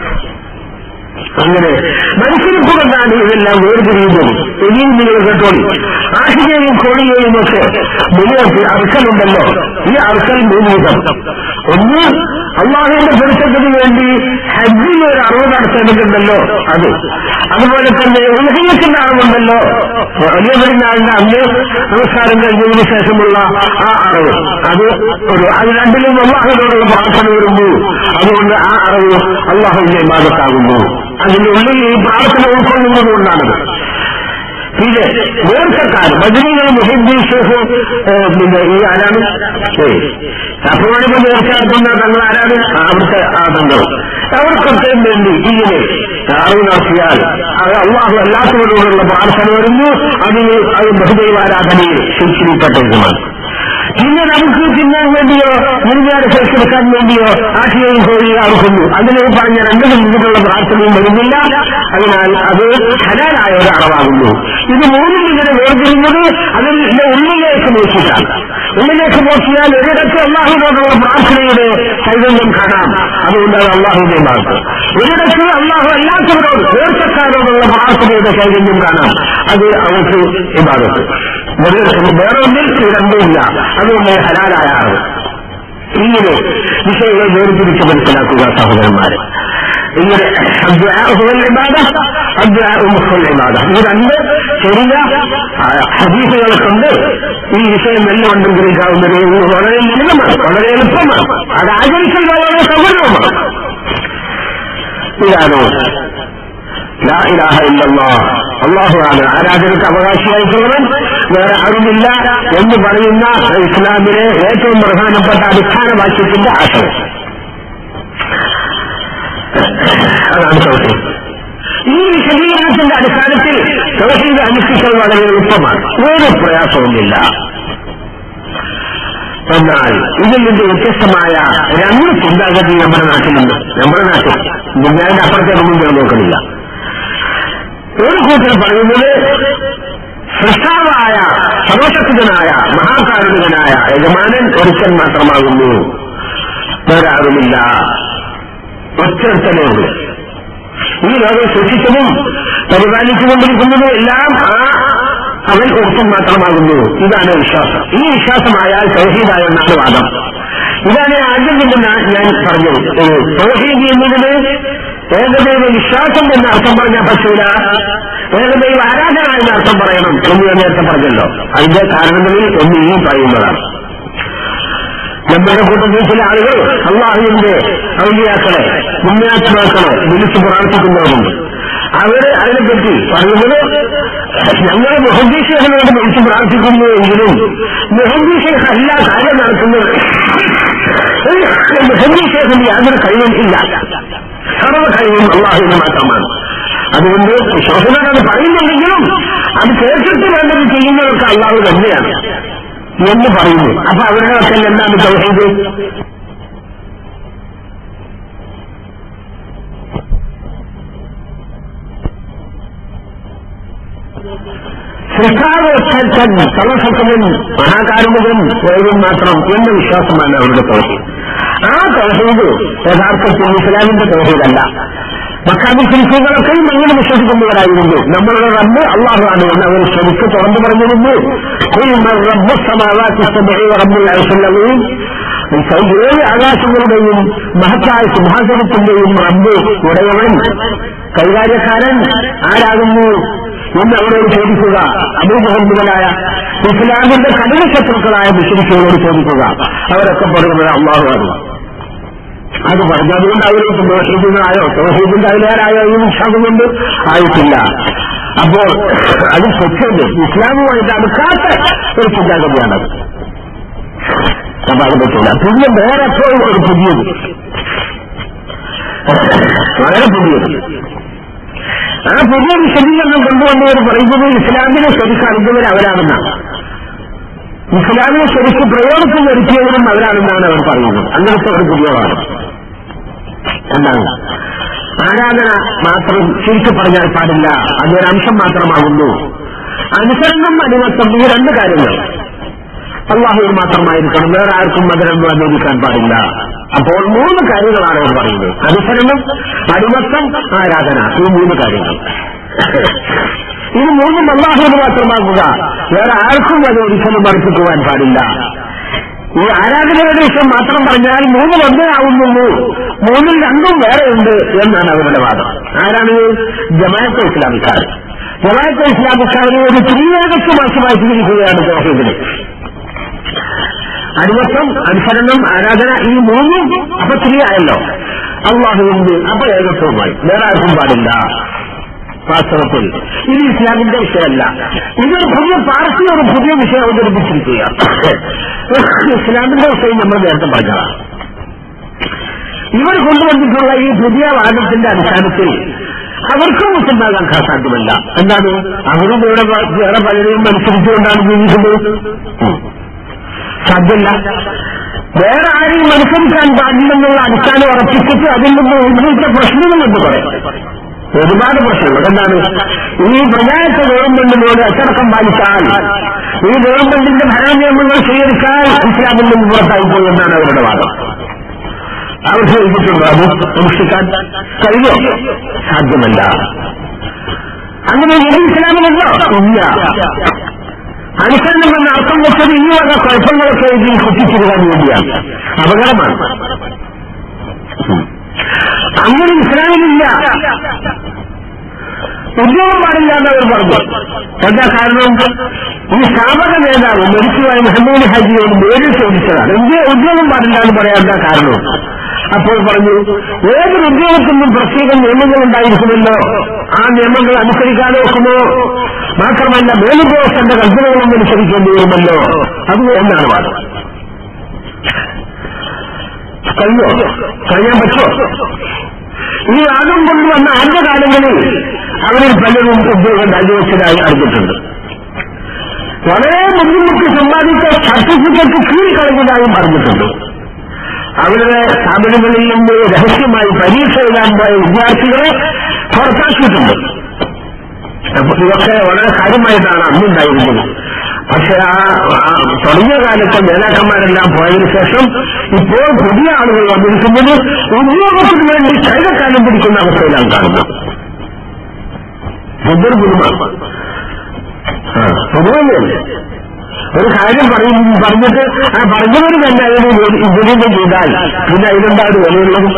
അങ്ങനെ മനുഷ്യനെ കൊണ്ടാണ് ഇതെല്ലാം വേർതിരിയുന്നത് ഇനിയും നിങ്ങൾ കേട്ടോളി ആഷികയും കോഴിയെയും ഒക്കെ മുന്നോട്ട് അറുക്കലുണ്ടല്ലോ ഈ അറുക്കൽ മൂന്ന് വിധം ഒന്ന് അള്ളാഹുവിന്റെ പൊരുത്തത്തിന് വേണ്ടി ഹജ്ജിൽ ഒരു അറിവ് നടത്തേണ്ടതുണ്ടല്ലോ അത് അതുപോലെ തന്നെ ഉലഹീയത്തിന്റെ അറിവുണ്ടല്ലോ വലിയ പെരുന്നാളിന്റെ അന്ന് നമസ്കാരം കഴിഞ്ഞതിന് ശേഷമുള്ള ആ അറിവ് അത് ഒരു അത് രണ്ടിലും അള്ളാഹുവിനോടുള്ള പ്രാർത്ഥന വരുന്നു അതുകൊണ്ട് ആ അറിവ് അള്ളാഹുവിന്റെ മാതത്താകുന്നു അതിന്റെ ഉള്ളിൽ ഈ പ്രാർത്ഥന ഉൾക്കൊള്ളുന്നത് കൊണ്ടാണത് പിന്നെ നേർച്ചക്കാർ ബദരീകൾ മുഹിദ്ദീൻ ഷെയ്ഖ് പിന്നെ ഈ ആരാണ് അപ്പുവാണിപ്പോ നേർച്ച നടത്തുന്ന തങ്ങൾ ആരാണ് അവിടുത്തെ ആ തങ്ങൾ അവർക്കൊക്കെ വേണ്ടി ഇങ്ങനെ അറിവ് നടത്തിയാൽ അത് അള്ളാഹു അല്ലാത്തവരോടുള്ള പ്രാർത്ഥന വരുന്നു അതിന് അത് ബഹുദൈവാരാധനയിൽ ശിക്ഷിക്കപ്പെട്ടതുമാണ് പിന്നെ നമുക്ക് തിന്നാൻ വേണ്ടിയോ മുൻകാല ശേഷിക്കാൻ വേണ്ടിയോ ആശയവും കോഴി അറുക്കുന്നു അതിന് പറഞ്ഞ രണ്ടു രീതിയിലുള്ള പ്രാർത്ഥനയും വരുന്നില്ല അതിനാൽ അത് ഹലാലായ ഒരു അളവാകുന്നു ഇത് മൂന്നും ഇങ്ങനെ വേർതിരിഞ്ഞത് അതിന്റെ ഉള്ളിലേക്ക് നോക്കിയിട്ടാണ് ഉള്ളിലേക്ക് നോക്കിയാൽ ഒരിടത്ത് അള്ളാഹുവിനോടുള്ള പ്രാർത്ഥനയുടെ ചൈതന്യം കാണാം അതുകൊണ്ടാണ് അള്ളാഹുവിന്റെ മാർഗം ഒരിടത്ത് അള്ളാഹു അല്ലാത്തവരോട് നേർച്ചക്കാരോടുള്ള പ്രാർത്ഥനയുടെ ചൈതന്യം കാണാം അത് അവർക്ക് ഇബാദത്ത് വേറെ ഒന്നിൽ രണ്ടുമില്ല അതുകൊണ്ട് ഹലാലായ അറിവ് ഇങ്ങനെ വിഷയങ്ങൾ വേർതിരിച്ച് മനസ്സിലാക്കുക സഹോദരന്മാരെ ഇങ്ങനെ ഇബാദ ഇബാദ ഈ രണ്ട് ചെറിയ ഹദീസുകളെ കൊണ്ട് ഈ വിഷയം എല്ലാം ഉണ്ടെങ്കിലിരിക്കാവുന്നത് വളരെ ലളിതമാണ് വളരെ എളുപ്പമാണ് അത് ആചരിക്കാൻ വളരെ സൗകര്യവുമാണ് ഇതാണോ ലാ ഇലാഹ ഇല്ലല്ലാ അള്ളാഹുവാണ് ആരാധനയ്ക്ക് അവകാശിയായിട്ടുള്ളവൻ വേറെ ആരുമില്ല എന്ന് പറയുന്ന ഇസ്ലാമിലെ ഏറ്റവും പ്രധാനപ്പെട്ട അടിസ്ഥാന വാക്യത്തിന്റെ ആശയം അതാണ് സൗഹൃദം ഈ വിശദീകരണത്തിന്റെ അടിസ്ഥാനത്തിൽ സൗഹൃദ അനുഷ്ഠിക്കൽ വളരെ എളുപ്പമാണ് ഒരു പ്രയാസവുമില്ല എന്നാൽ ഇതിൽ നിന്ന് വ്യത്യസ്തമായ രണ്ട് ചിന്താഗതി നമ്മുടെ നാട്ടിലുണ്ട് നമ്മുടെ നാട്ടിൽ ദുനിയാവിന്റെ അപ്പുറത്തേക്കൊന്നും ഞാൻ നോക്കുന്നില്ല ഒരു കൂട്ടർ പറയുന്നത് സൃഷ്ടാവായ സർവശക്തനായ മഹാകാരുണികനായ യജമാനൻ ഒരുക്കൻ മാത്രമാകുന്നു വേറെ ആരുമില്ല ഒറ്റത്തനേ ഉള്ളൂ ഈ ലോകം സൃഷ്ടിച്ചതും പരിപാലിച്ചുകൊണ്ടിരിക്കുന്നതും എല്ലാം ആ അവൻ ഒരുക്കൻ മാത്രമാകുന്നു ഇതാണ് വിശ്വാസം ഈ വിശ്വാസമായാൽ സൗഹീദായ എന്നാണ് വാദം ഇതാണ് ആദ്യം നിന്ന് ഞാൻ പറഞ്ഞത് സൗഹീദ് എന്നതിന് ഏകദൈവ വിശ്വാസം എന്ന അർത്ഥം പറഞ്ഞാൽ പറ്റൂല ഏകദൈവ ആരാധന എന്ന അർത്ഥം പറയണം എന്ന് ഞാൻ നേരത്തെ പറഞ്ഞല്ലോ അതിന്റെ കാരണങ്ങളിൽ ഒന്ന് ഈ പറയുന്നതാണ് നമ്മുടെ കൂട്ടത്തിൽ ചില ആളുകൾ അള്ളാഹുവിന്റെ ഔലിയാക്കളെ പുണ്യാത്മാക്കളെ വിളിച്ച് പ്രാർത്ഥിക്കുന്നവരുണ്ട് അവര് അതിനെപ്പറ്റി പറയുന്നത് ഞങ്ങൾ മെഹന്ദി ഷേഖിനോട് വിളിച്ച് പ്രാർത്ഥിക്കുന്നു എങ്കിലും മെഹന്ദി ഷേഖ് അല്ല കാര്യം നടത്തുന്നത് മെഹന്ദി ഷേഖിന് യാതൊരു കഴിവും ഇല്ല സർവ കഴിവും അള്ളാഹുവിന് മാത്രമാണ് അതുകൊണ്ട് ശോഭനോട് പറയുന്നുണ്ടെങ്കിലും അത് കേട്ടിട്ട് വേണ്ടത് ചെയ്യുന്നതൊക്കെ അള്ളാഹു തന്നെയാണ് എന്ന് പറയുന്നു അപ്പൊ അവരുടെ ഒക്കെ എന്താണ് തൗഹീദ് സൃഷ്ടാവ് ഒറ്റൻ സർവശക്തനും മഹാകാരുണികൻ ദൈവം മാത്രം എന്ന വിശ്വാസമാണ് അവരുടെ തൗഹീദ് ആ തൗഹീദ് യഥാർത്ഥത്തിൽ ഇസ്ലാമിന്റെ തൗഹീദല്ല മക്കാബി ശിൽപ്പികളൊക്കെയും അങ്ങനെ വിശ്വസിക്കുന്നവരായിരുന്നു നമ്മളുടെ റബ്ബ് അള്ളാഹുവാണ് എന്ന് അവർ ശരിക്ക് തുറന്നു പറഞ്ഞിരുന്നു റബ്ബ് സമാവാക്കി റബ്ബുൽ ഐസല്ലവും ഏഴ് ആകാശങ്ങളുടെയും മഹത്തായ സിംഹാസനത്തിന്റെയും റബ്ബ് ഉടയവൻ കൈകാര്യക്കാരൻ ആരാകുന്നു എന്ന് അവരോട് ചോദിക്കുക അബൂബഹന്മുകളായ ഇസ്ലാമിന്റെ കഠിന ശത്രുക്കളായ മുസ്ലിക്കുകളോട് ചോദിക്കുക അവരൊക്കെ പറയുന്നത് അള്ളാഹുവാണ് അത് പറഞ്ഞതുകൊണ്ട് അവർക്ക് ദോഷീതിനായോ തോഹീദിന്റെ അതിലേറായോ ഈ വിശ്വാസം കൊണ്ട് ആയിട്ടില്ല അപ്പോൾ അത് സ്വച്ഛണ്ട് ഇസ്ലാമുമായിട്ട് അടുക്കാത്ത ഒരു ചിന്താഗതിയാണത് അപ്പൊ അത് പറ്റില്ല പിന്നെ വേറെ എപ്പോഴും ഒരു പുതിയത് വളരെ പുതിയത് ആ പുതിയ വിശദീകരണം കൊണ്ടുവന്നവർ പറയുന്നത് ഇസ്ലാമിനെ ശരിക്കും അറിഞ്ഞവർ അവരാണെന്നാണ് ഇസ്ലാമിനെ ശരിക്ക് പ്രയോഗത്തിൽ വരുത്തിയവരും അവരാണെന്നാണ് അവർ പറയുന്നത് അങ്ങനത്തെ ഒരു പുതിയതാണ് എന്താണ് ആരാധന മാത്രം ശരിക്കും പറഞ്ഞാൽ പാടില്ല അതൊരു അംശം മാത്രമാകുന്നു അനുസരണം അനുമത്വം ഈ രണ്ട് കാര്യങ്ങൾ അള്ളാഹുവിൽ മാത്രമായിരിക്കണം വേറെ ആർക്കും അതിനൊന്നും അനുവദിക്കാൻ പാടില്ല അപ്പോൾ മൂന്ന് കാര്യങ്ങളാണ് അവർ പറയുന്നത് അനുസരണം അടിമത്തം ആരാധന ഈ മൂന്ന് കാര്യങ്ങൾ ഇത് മൂന്നും അള്ളാഹുവിന് മാത്രമാക്കുക വേറെ ആർക്കും അത് ഒരിക്കലും വർദ്ധിക്കുവാൻ പാടില്ല ഈ ആരാധനയുടെ വിഷയം മാത്രം പറഞ്ഞാൽ മൂന്ന് ഒന്നേ മൂന്നിൽ രണ്ടും വേറെയുണ്ട് എന്നാണ് അവരുടെ വാദം ആരാണ് ജമാഅത്തെ ഇസ്ലാമിക്കാർ ജമാഅത്തെ ഇസ്ലാമിക്കാരെ ഒരു ത്രിയേകത്വമാക്കി മാറ്റിയിരിക്കുകയാണ് തോഹീദിനെ അടിമത്വം അനുസരണം ആരാധന ഈ മൂന്നും അപ്പൊ സ്ത്രീയായല്ലോ അള്ളാഹുവിന്റെ അപ്പൊ ഏകത്വമായി വേറെ ആർക്കും പാടില്ല വാസ്തവത്തിൽ ഇത് ഇസ്ലാമിന്റെ വിഷയമല്ല ഇതൊരു പുതിയ പാർട്ടി ഒരു പുതിയ വിഷയം അവതരിപ്പിച്ചിരിക്കുകയാണ് ഇസ്ലാമിന്റെ വിഷയം നമ്മൾ നേരത്തെ പറഞ്ഞതാണ് ഇവർ കൊണ്ടുവന്നിട്ടുള്ള ഈ പുതിയ വാദത്തിന്റെ അടിസ്ഥാനത്തിൽ അവർക്കും മുസ്ലിമാകാൻ സാധ്യമല്ല എന്താണ് അവരും ഇവിടെ വേറെ പലരെയും അനുസരിച്ചുകൊണ്ടാണ് ജീവിക്കുന്നത് സാധ്യമല്ല വേറെ ആരെയും അനുസരിക്കാൻ പാടില്ലെന്നുള്ള അടിസ്ഥാനം ഉറപ്പിച്ചിട്ട് അതിൽ നിന്ന് ഉന്നയിച്ച പ്രശ്നങ്ങളുണ്ട് കുറെ ഒരുപാട് പ്രശ്നങ്ങൾ എന്താണ് ഈ പഞ്ചായത്ത് ഗവൺമെന്റിനോട് അച്ചടക്കം പാലിച്ചാൽ ഈ ഗവൺമെന്റിന്റെ ഭരണനിയമങ്ങൾ സ്വീകരിക്കാൻ ഇസ്ലാമിൽ നിന്ന് പുറത്തായിപ്പോയി എന്നാണ് അവരുടെ വാദം അവർ ചോദിച്ചിട്ടുണ്ടോ അത് അനുഷ്ഠിക്കാൻ കഴിയോ സാധ്യമല്ല അങ്ങനെ ഏത് ഇസ്ലാമിലുണ്ടോ ഇല്ല അനുസരണം എന്ന അർത്ഥം വെച്ചത് ഈ വക കുഴപ്പങ്ങളൊക്കെ ഇതിൽ കുത്തിച്ചിരുവാൻ വേണ്ടിയാണ് അപകടമാണ് അങ്ങനെ ഇസ്ലാമിലില്ല ഉദ്യോഗം പാടില്ല എന്നവർ പറഞ്ഞു എന്താ കാരണം ഈ സ്ഥാപക നേതാവ് മരിച്ചുവായ മുഹമ്മദ് ഹജിയോട് നേരിൽ ചോദിച്ചതാണ് ഇന്ത്യ ഉദ്യോഗം പാടില്ല എന്ന് പറയാൻ എന്താ കാരണം അപ്പോൾ പറഞ്ഞു ഏതൊരു ഉദ്യോഗത്തിനും പ്രത്യേക നിയമങ്ങൾ ഉണ്ടായിരിക്കുമല്ലോ ആ നിയമങ്ങൾ അനുസരിക്കാതെ വെക്കുമോ മാത്രമല്ല മേലുദ്യോഗസ്ഥന്റെ കൽപ്പനകളും അനുസരിക്കേണ്ടി വരുമല്ലോ അത് എന്നാണ് വാദം കഴിഞ്ഞോ കഴിയാൻ പറ്റുമോ ഈ ആദ്യം കൊണ്ടുവന്ന ആദ്യ കാലങ്ങളിൽ അവരിൽ പലരും ഉദ്യോഗം രാജിവെച്ചതായി അറിഞ്ഞിട്ടുണ്ട് വളരെ ബുദ്ധിമുട്ടി സമ്പാദിച്ച സർട്ടിഫിക്കറ്റ് കീഴിക്കളഞ്ഞതായും പറഞ്ഞിട്ടുണ്ട് അവരുടെ സ്ഥാപനങ്ങളിൽ നിന്ന് രഹസ്യമായി പരീക്ഷ എഴുതാൻ പോയ വിദ്യാർത്ഥികളെ പുറത്താക്കിയിട്ടുണ്ട് അപ്പൊ ഇതൊക്കെ വളരെ കാര്യമായിട്ടാണ് അന്നുണ്ടായിരുന്നത് പക്ഷെ ആ ആ തുടങ്ങിയ കാലത്തെ നേതാക്കന്മാരെല്ലാം പോയതിനു ശേഷം ഇപ്പോൾ പുതിയ ആളുകൾ വന്നിരിക്കുന്നത് ഉദ്യോഗത്തിന് വേണ്ടി കൈകക്കാലം പിടിക്കുന്ന അവസ്ഥയിലാണ് കാണുന്നത് ഇതൊരു ഗുണമാണ് ആ പൊതുവല്ലേ ഒരു കാര്യം പറയും പറഞ്ഞിട്ട് ആ പറഞ്ഞവർ തന്നെ അതിന് വിപരീതം ചെയ്താൽ പിന്നെ അതിലെന്താണ് വിലയുള്ളത്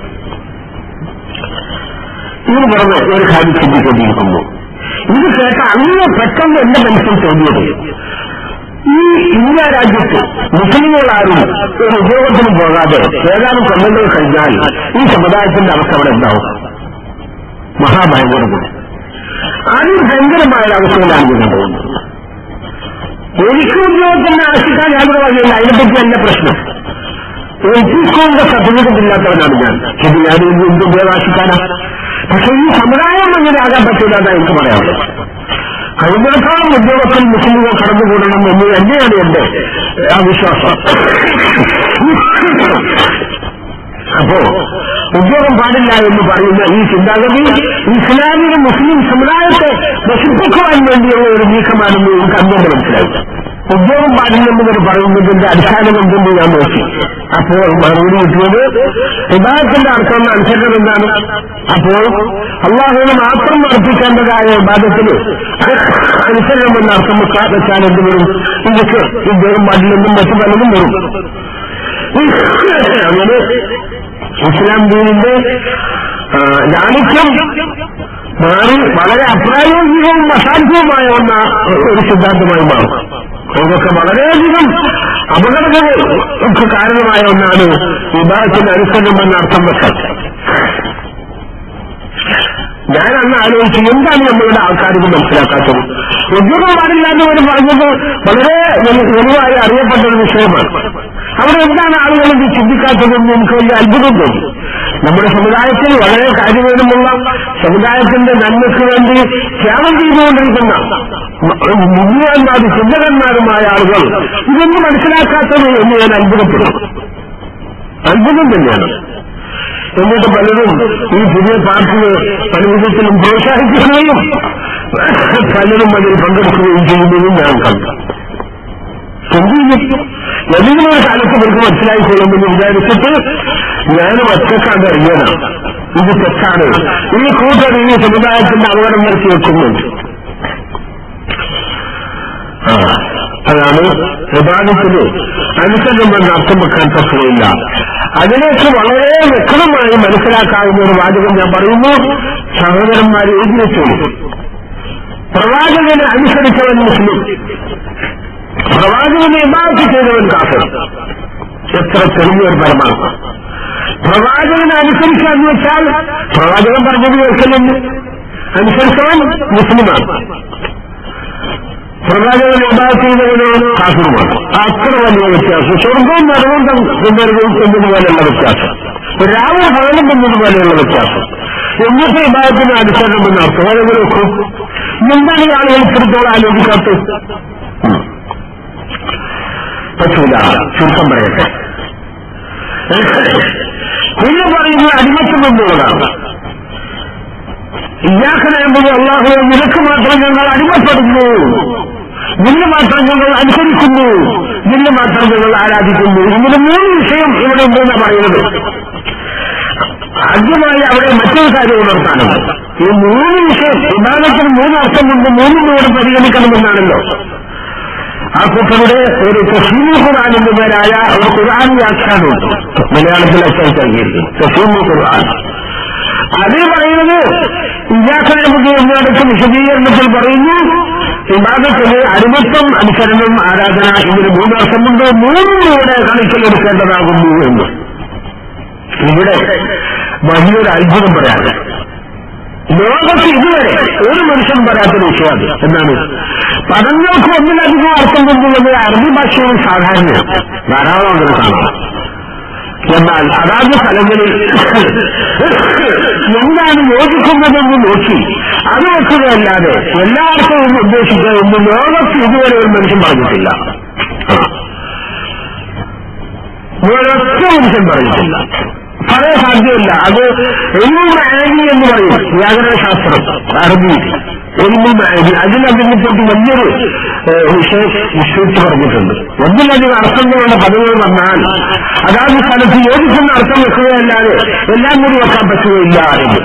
ഇതിന് പുറമെ ഒരു കാര്യം ചിന്തിക്കൊണ്ടിരിക്കുന്നു ഇത് കേട്ട അങ്ങനെ പെട്ടെന്ന് എന്റെ മനസ്സിൽ തോന്നിയത് ഈ ഇന്ത്യ രാജ്യത്ത് മുസ്ലിങ്ങളാരും ഒരു ഉദ്യോഗത്തിന് പോകാതെ ഏതാനും കൊല്ലങ്ങൾ കഴിഞ്ഞാൽ ഈ സമുദായത്തിന്റെ അവസ്ഥ അവിടെ ഉണ്ടാവും മഹാഭയങ്കരമാണ് അതിഭയങ്കരമായ അവസ്ഥയിലാണ് ഞാൻ പോകുന്നത് എനിക്ക് ഉദ്യോഗത്തിന്റെ ആവശ്യക്കാൻ യാതൊരു വകയില്ല അതിനെപ്പറ്റി എന്റെ പ്രശ്നം എനിക്ക് സ്കൂളിന്റെ സർട്ടിഫിക്കറ്റ് ഇല്ലാത്തവനാണ് ഞാൻ ഇത് ഞാൻ എന്ത് ഉദ്യോഗാശിക്കാനാ പക്ഷെ ഈ സമുദായം അങ്ങനെ ആകാൻ പറ്റില്ല എന്നാണ് എനിക്ക് പറയാനുള്ളത് കഴിഞ്ഞിടത്തോളം ഉദ്യോഗത്തിൽ മുസ്ലിങ്ങൾ കടന്നുകൂടണം എന്ന് തന്നെയാണ് എന്റെ ആ വിശ്വാസം അപ്പോ ഉദ്യോഗം പാടില്ല എന്ന് പറയുന്ന ഈ ചിന്താഗതി ഇസ്ലാമിക മുസ്ലിം സമുദായത്തെ നശിപ്പിക്കുവാൻ വേണ്ടിയുള്ള ഒരു നീക്കമാണെന്ന് എനിക്ക് അന്വേഷണം മനസ്സിലായി ഉദ്യോഗം പാടില്ലെന്നിവർ പറയുന്നതിന്റെ അടിസ്ഥാനം എന്തെന്ന് ഞാൻ നോക്കി അപ്പോൾ മറുപടി കിട്ടിയത് വിഭാഗത്തിന്റെ അർത്ഥം അനുസരണം എന്താണ് അപ്പോൾ അള്ളാഹുവിനെ മാത്രം അർപ്പിക്കേണ്ടതായ വിഭാഗത്തിന് അനുസരണം എന്ന അർത്ഥം വെച്ചാൽ എന്ത് വരും ഇതൊക്കെ ഉദ്യോഗം പാടില്ലെന്നും മറ്റു പലതും വരും അങ്ങനെ ഇസ്ലാം ദീനിന്റെ ലാളിത്യം മാറി വളരെ അപ്രായോഗികവും അസാധ്യവുമായ ഒന്ന ഒരു സിദ്ധാന്തമായി മാറും ഇതൊക്കെ വളരെയധികം അപകടങ്ങൾക്ക് കാരണമായ ഒന്നാണ് വിഭാഗത്തിന് അനുസരണം എന്ന അർത്ഥം വെച്ചാൽ ഞാൻ അന്ന് ആലോചിച്ചു എന്താണ് നമ്മളുടെ ആൾക്കാർക്ക് മനസ്സിലാക്കാത്തത് ഉദ്യോഗം പാടില്ല എന്ന് അവർ പറഞ്ഞത് വളരെ വെളിവായി അറിയപ്പെട്ട ഒരു വിഷയമാണ് അവിടെ എന്താണ് ആളുകൾ ഇത് ചിന്തിക്കാത്തതെന്ന് എനിക്ക് വലിയ അത്ഭുതം തോന്നി നമ്മുടെ സമുദായത്തിൽ വളരെ കാര്യവേണമുള്ള സമുദായത്തിന്റെ നന്മയ്ക്ക് വേണ്ടി ത്യാഗം ചെയ്തുകൊണ്ടിരിക്കുന്ന മുഴുവന്മാരും ചിന്തകന്മാരുമായ ആളുകൾ ഇതൊന്നും മനസ്സിലാക്കാത്തത് എന്ന് ഞാൻ അത്ഭുതപ്പെടുന്നു അത്ഭുതം തന്നെയാണ് എന്നിട്ട് പലരും ഈ പുതിയ പാർട്ടിയെ പല വിധത്തിലും പ്രോത്സാഹിപ്പിക്കുകയും പലരും അതിൽ പങ്കെടുക്കുകയും ചെയ്യുന്നതും ഞാൻ കണ്ടു എന്തെങ്കിലും ഏതെങ്കിലും ഒരു കാലത്ത് ഇവർക്ക് മനസ്സിലായിക്കൊള്ളുമെന്ന് വിചാരിച്ചിട്ട് ഞാനും ഒറ്റക്കാണ്ട് ഇറങ്ങിയതാണ് ഇത് തെറ്റാണ് ഈ കൂട്ടർ ഈ സമുദായത്തിന്റെ അപകടം വരുത്തി വെക്കുന്നുണ്ട് ആ അതാണ് വിഭാഗത്തിന് അനുസരണമെന്ന് അർത്ഥം വെക്കാൻ പറ്റുകയില്ല അതിലേക്ക് വളരെ വ്യക്തമായി മനസ്സിലാക്കാവുന്ന ഒരു വാചകം ഞാൻ പറയുന്നു സഹോദരന്മാരെ എഴുതി വെച്ചോളൂ പ്രവാചകനെ അനുസരിച്ചവൻ മുസ്ലിം പ്രവാചകനെ ഇമാർക്ക് ചെയ്തവൻ കാഫർ എത്ര ചെറിയൊരു പരമാർത്ഥം പ്രവാചകനെ അനുസരിക്കുക എന്ന് വെച്ചാൽ പ്രവാചകൻ പറഞ്ഞത് കേൾക്കലെന്ന് അനുസരിച്ചവൻ മുസ്ലിമാണ് പ്രവാചകൻ ഇബാദത്ത് ചെയ്തവനോ കാഫിറുമാണ് അത്ര വലിയ വ്യത്യാസം സ്വർഗവും നരകവും നരകവും എന്നതുപോലെയുള്ള വ്യത്യാസം രാവും പകലും എന്നതുപോലെയുള്ള വ്യത്യാസം എന്നിട്ട് ഇബാദത്തിന് അനുസരണമെന്ന് അർത്ഥം അതെങ്ങനെ വെക്കും എന്താണ് ഈ ആളുകൾ ഇത്രത്തോളം ആലോചിക്കാത്തത് പറ്റൂല ചുരുക്കം പറയട്ടെ പിന്നെ പറയുന്നത് അടിമത്തം എന്നുള്ളതാണ് ഇയാക്കനെന്നത് അള്ളാഹു നിനക്ക് മാത്രം ഞങ്ങൾ അടിമപ്പെടുന്നു നിന്നെ മാത്രം ഞങ്ങൾ അനുസരിക്കുന്നു നിന്നെ മാത്രം ഞങ്ങൾ ആരാധിക്കുന്നു ഇങ്ങനെ മൂന്ന് വിഷയം ഇവിടെ ഉണ്ടെന്നാണ് പറയുന്നത് ആദ്യമായി അവിടെ മറ്റൊരു കാര്യം ഉണർത്താനുണ്ട് ഈ മൂന്ന് വിഷയം വിഭാഗത്തിന് മൂന്ന് അർത്ഥമുണ്ട് മൂന്നും ഇവിടെ പരിഗണിക്കണമെന്നാണല്ലോ ആ കൂട്ടരുടെ ഒരു തസീമു ഖുർആൻ എന്ന പേരായ ഒരു ഖുർആൻ വ്യാഖ്യാനമുണ്ട് മലയാളത്തിൽ അച്ഛൻ നൽകിയിരിക്കും തസീമു ഖുർആൻ അത് പറയുന്നത് ഇജാക്കാരമുഖ എന്നിടത്ത് വിശദീകരണത്തിൽ പറയുന്നു വിവാദത്തിന് അടിമത്വം അനുസരണം ആരാധന ഇതിന് മൂന്നർത്ഥമുണ്ട് മൂന്നും ഇവിടെ കണക്കിലെടുക്കേണ്ടതാകുന്നു എന്ന് ഇവിടെ വലിയൊരു അത്ഭുതം പറയാതെ ലോകത്ത് ഇതുവരെ ഒരു മനുഷ്യൻ പറയാത്തൊരു വിഷയം എന്നാണ് പദങ്ങൾക്ക് ഒന്നിലധികം അർത്ഥം കൊണ്ടുള്ളത് അറബി ഭാഷയിൽ സാധാരണയാണ് ധാരാളം അങ്ങനെ കാണാം എന്നാൽ അതാത് സ്ഥലങ്ങളിൽ എന്താണ് യോജിക്കുന്നതെന്ന് നോക്കി അത് വെക്കുകയല്ലാതെ എല്ലാ അർത്ഥവും ഉദ്ദേശിക്കുക എന്ന് ലോകത്ത് ഇതുവരെ ഒരു മനുഷ്യൻ പറഞ്ഞിട്ടില്ല ഒരൊറ്റ മനുഷ്യൻ പറഞ്ഞിട്ടില്ല പറയാൻ സാധ്യമല്ല അത് എന്നും മാനി എന്ന് പറയും വ്യാകരണശാസ്ത്രം അറബി എന്നും മാനി അതിലതിനെ പറ്റി വലിയൊരു വിഷയം വിശ്വസിച്ച് പറഞ്ഞിട്ടുണ്ട് ഒന്നിലധികം അർത്ഥങ്ങളുള്ള പദങ്ങൾ വന്നാൽ അതാത് സ്ഥലത്ത് യോജിക്കുന്ന അർത്ഥം വെക്കുകയല്ലാതെ എല്ലാം കൂടി വെക്കാൻ പറ്റുകയില്ല എന്ന്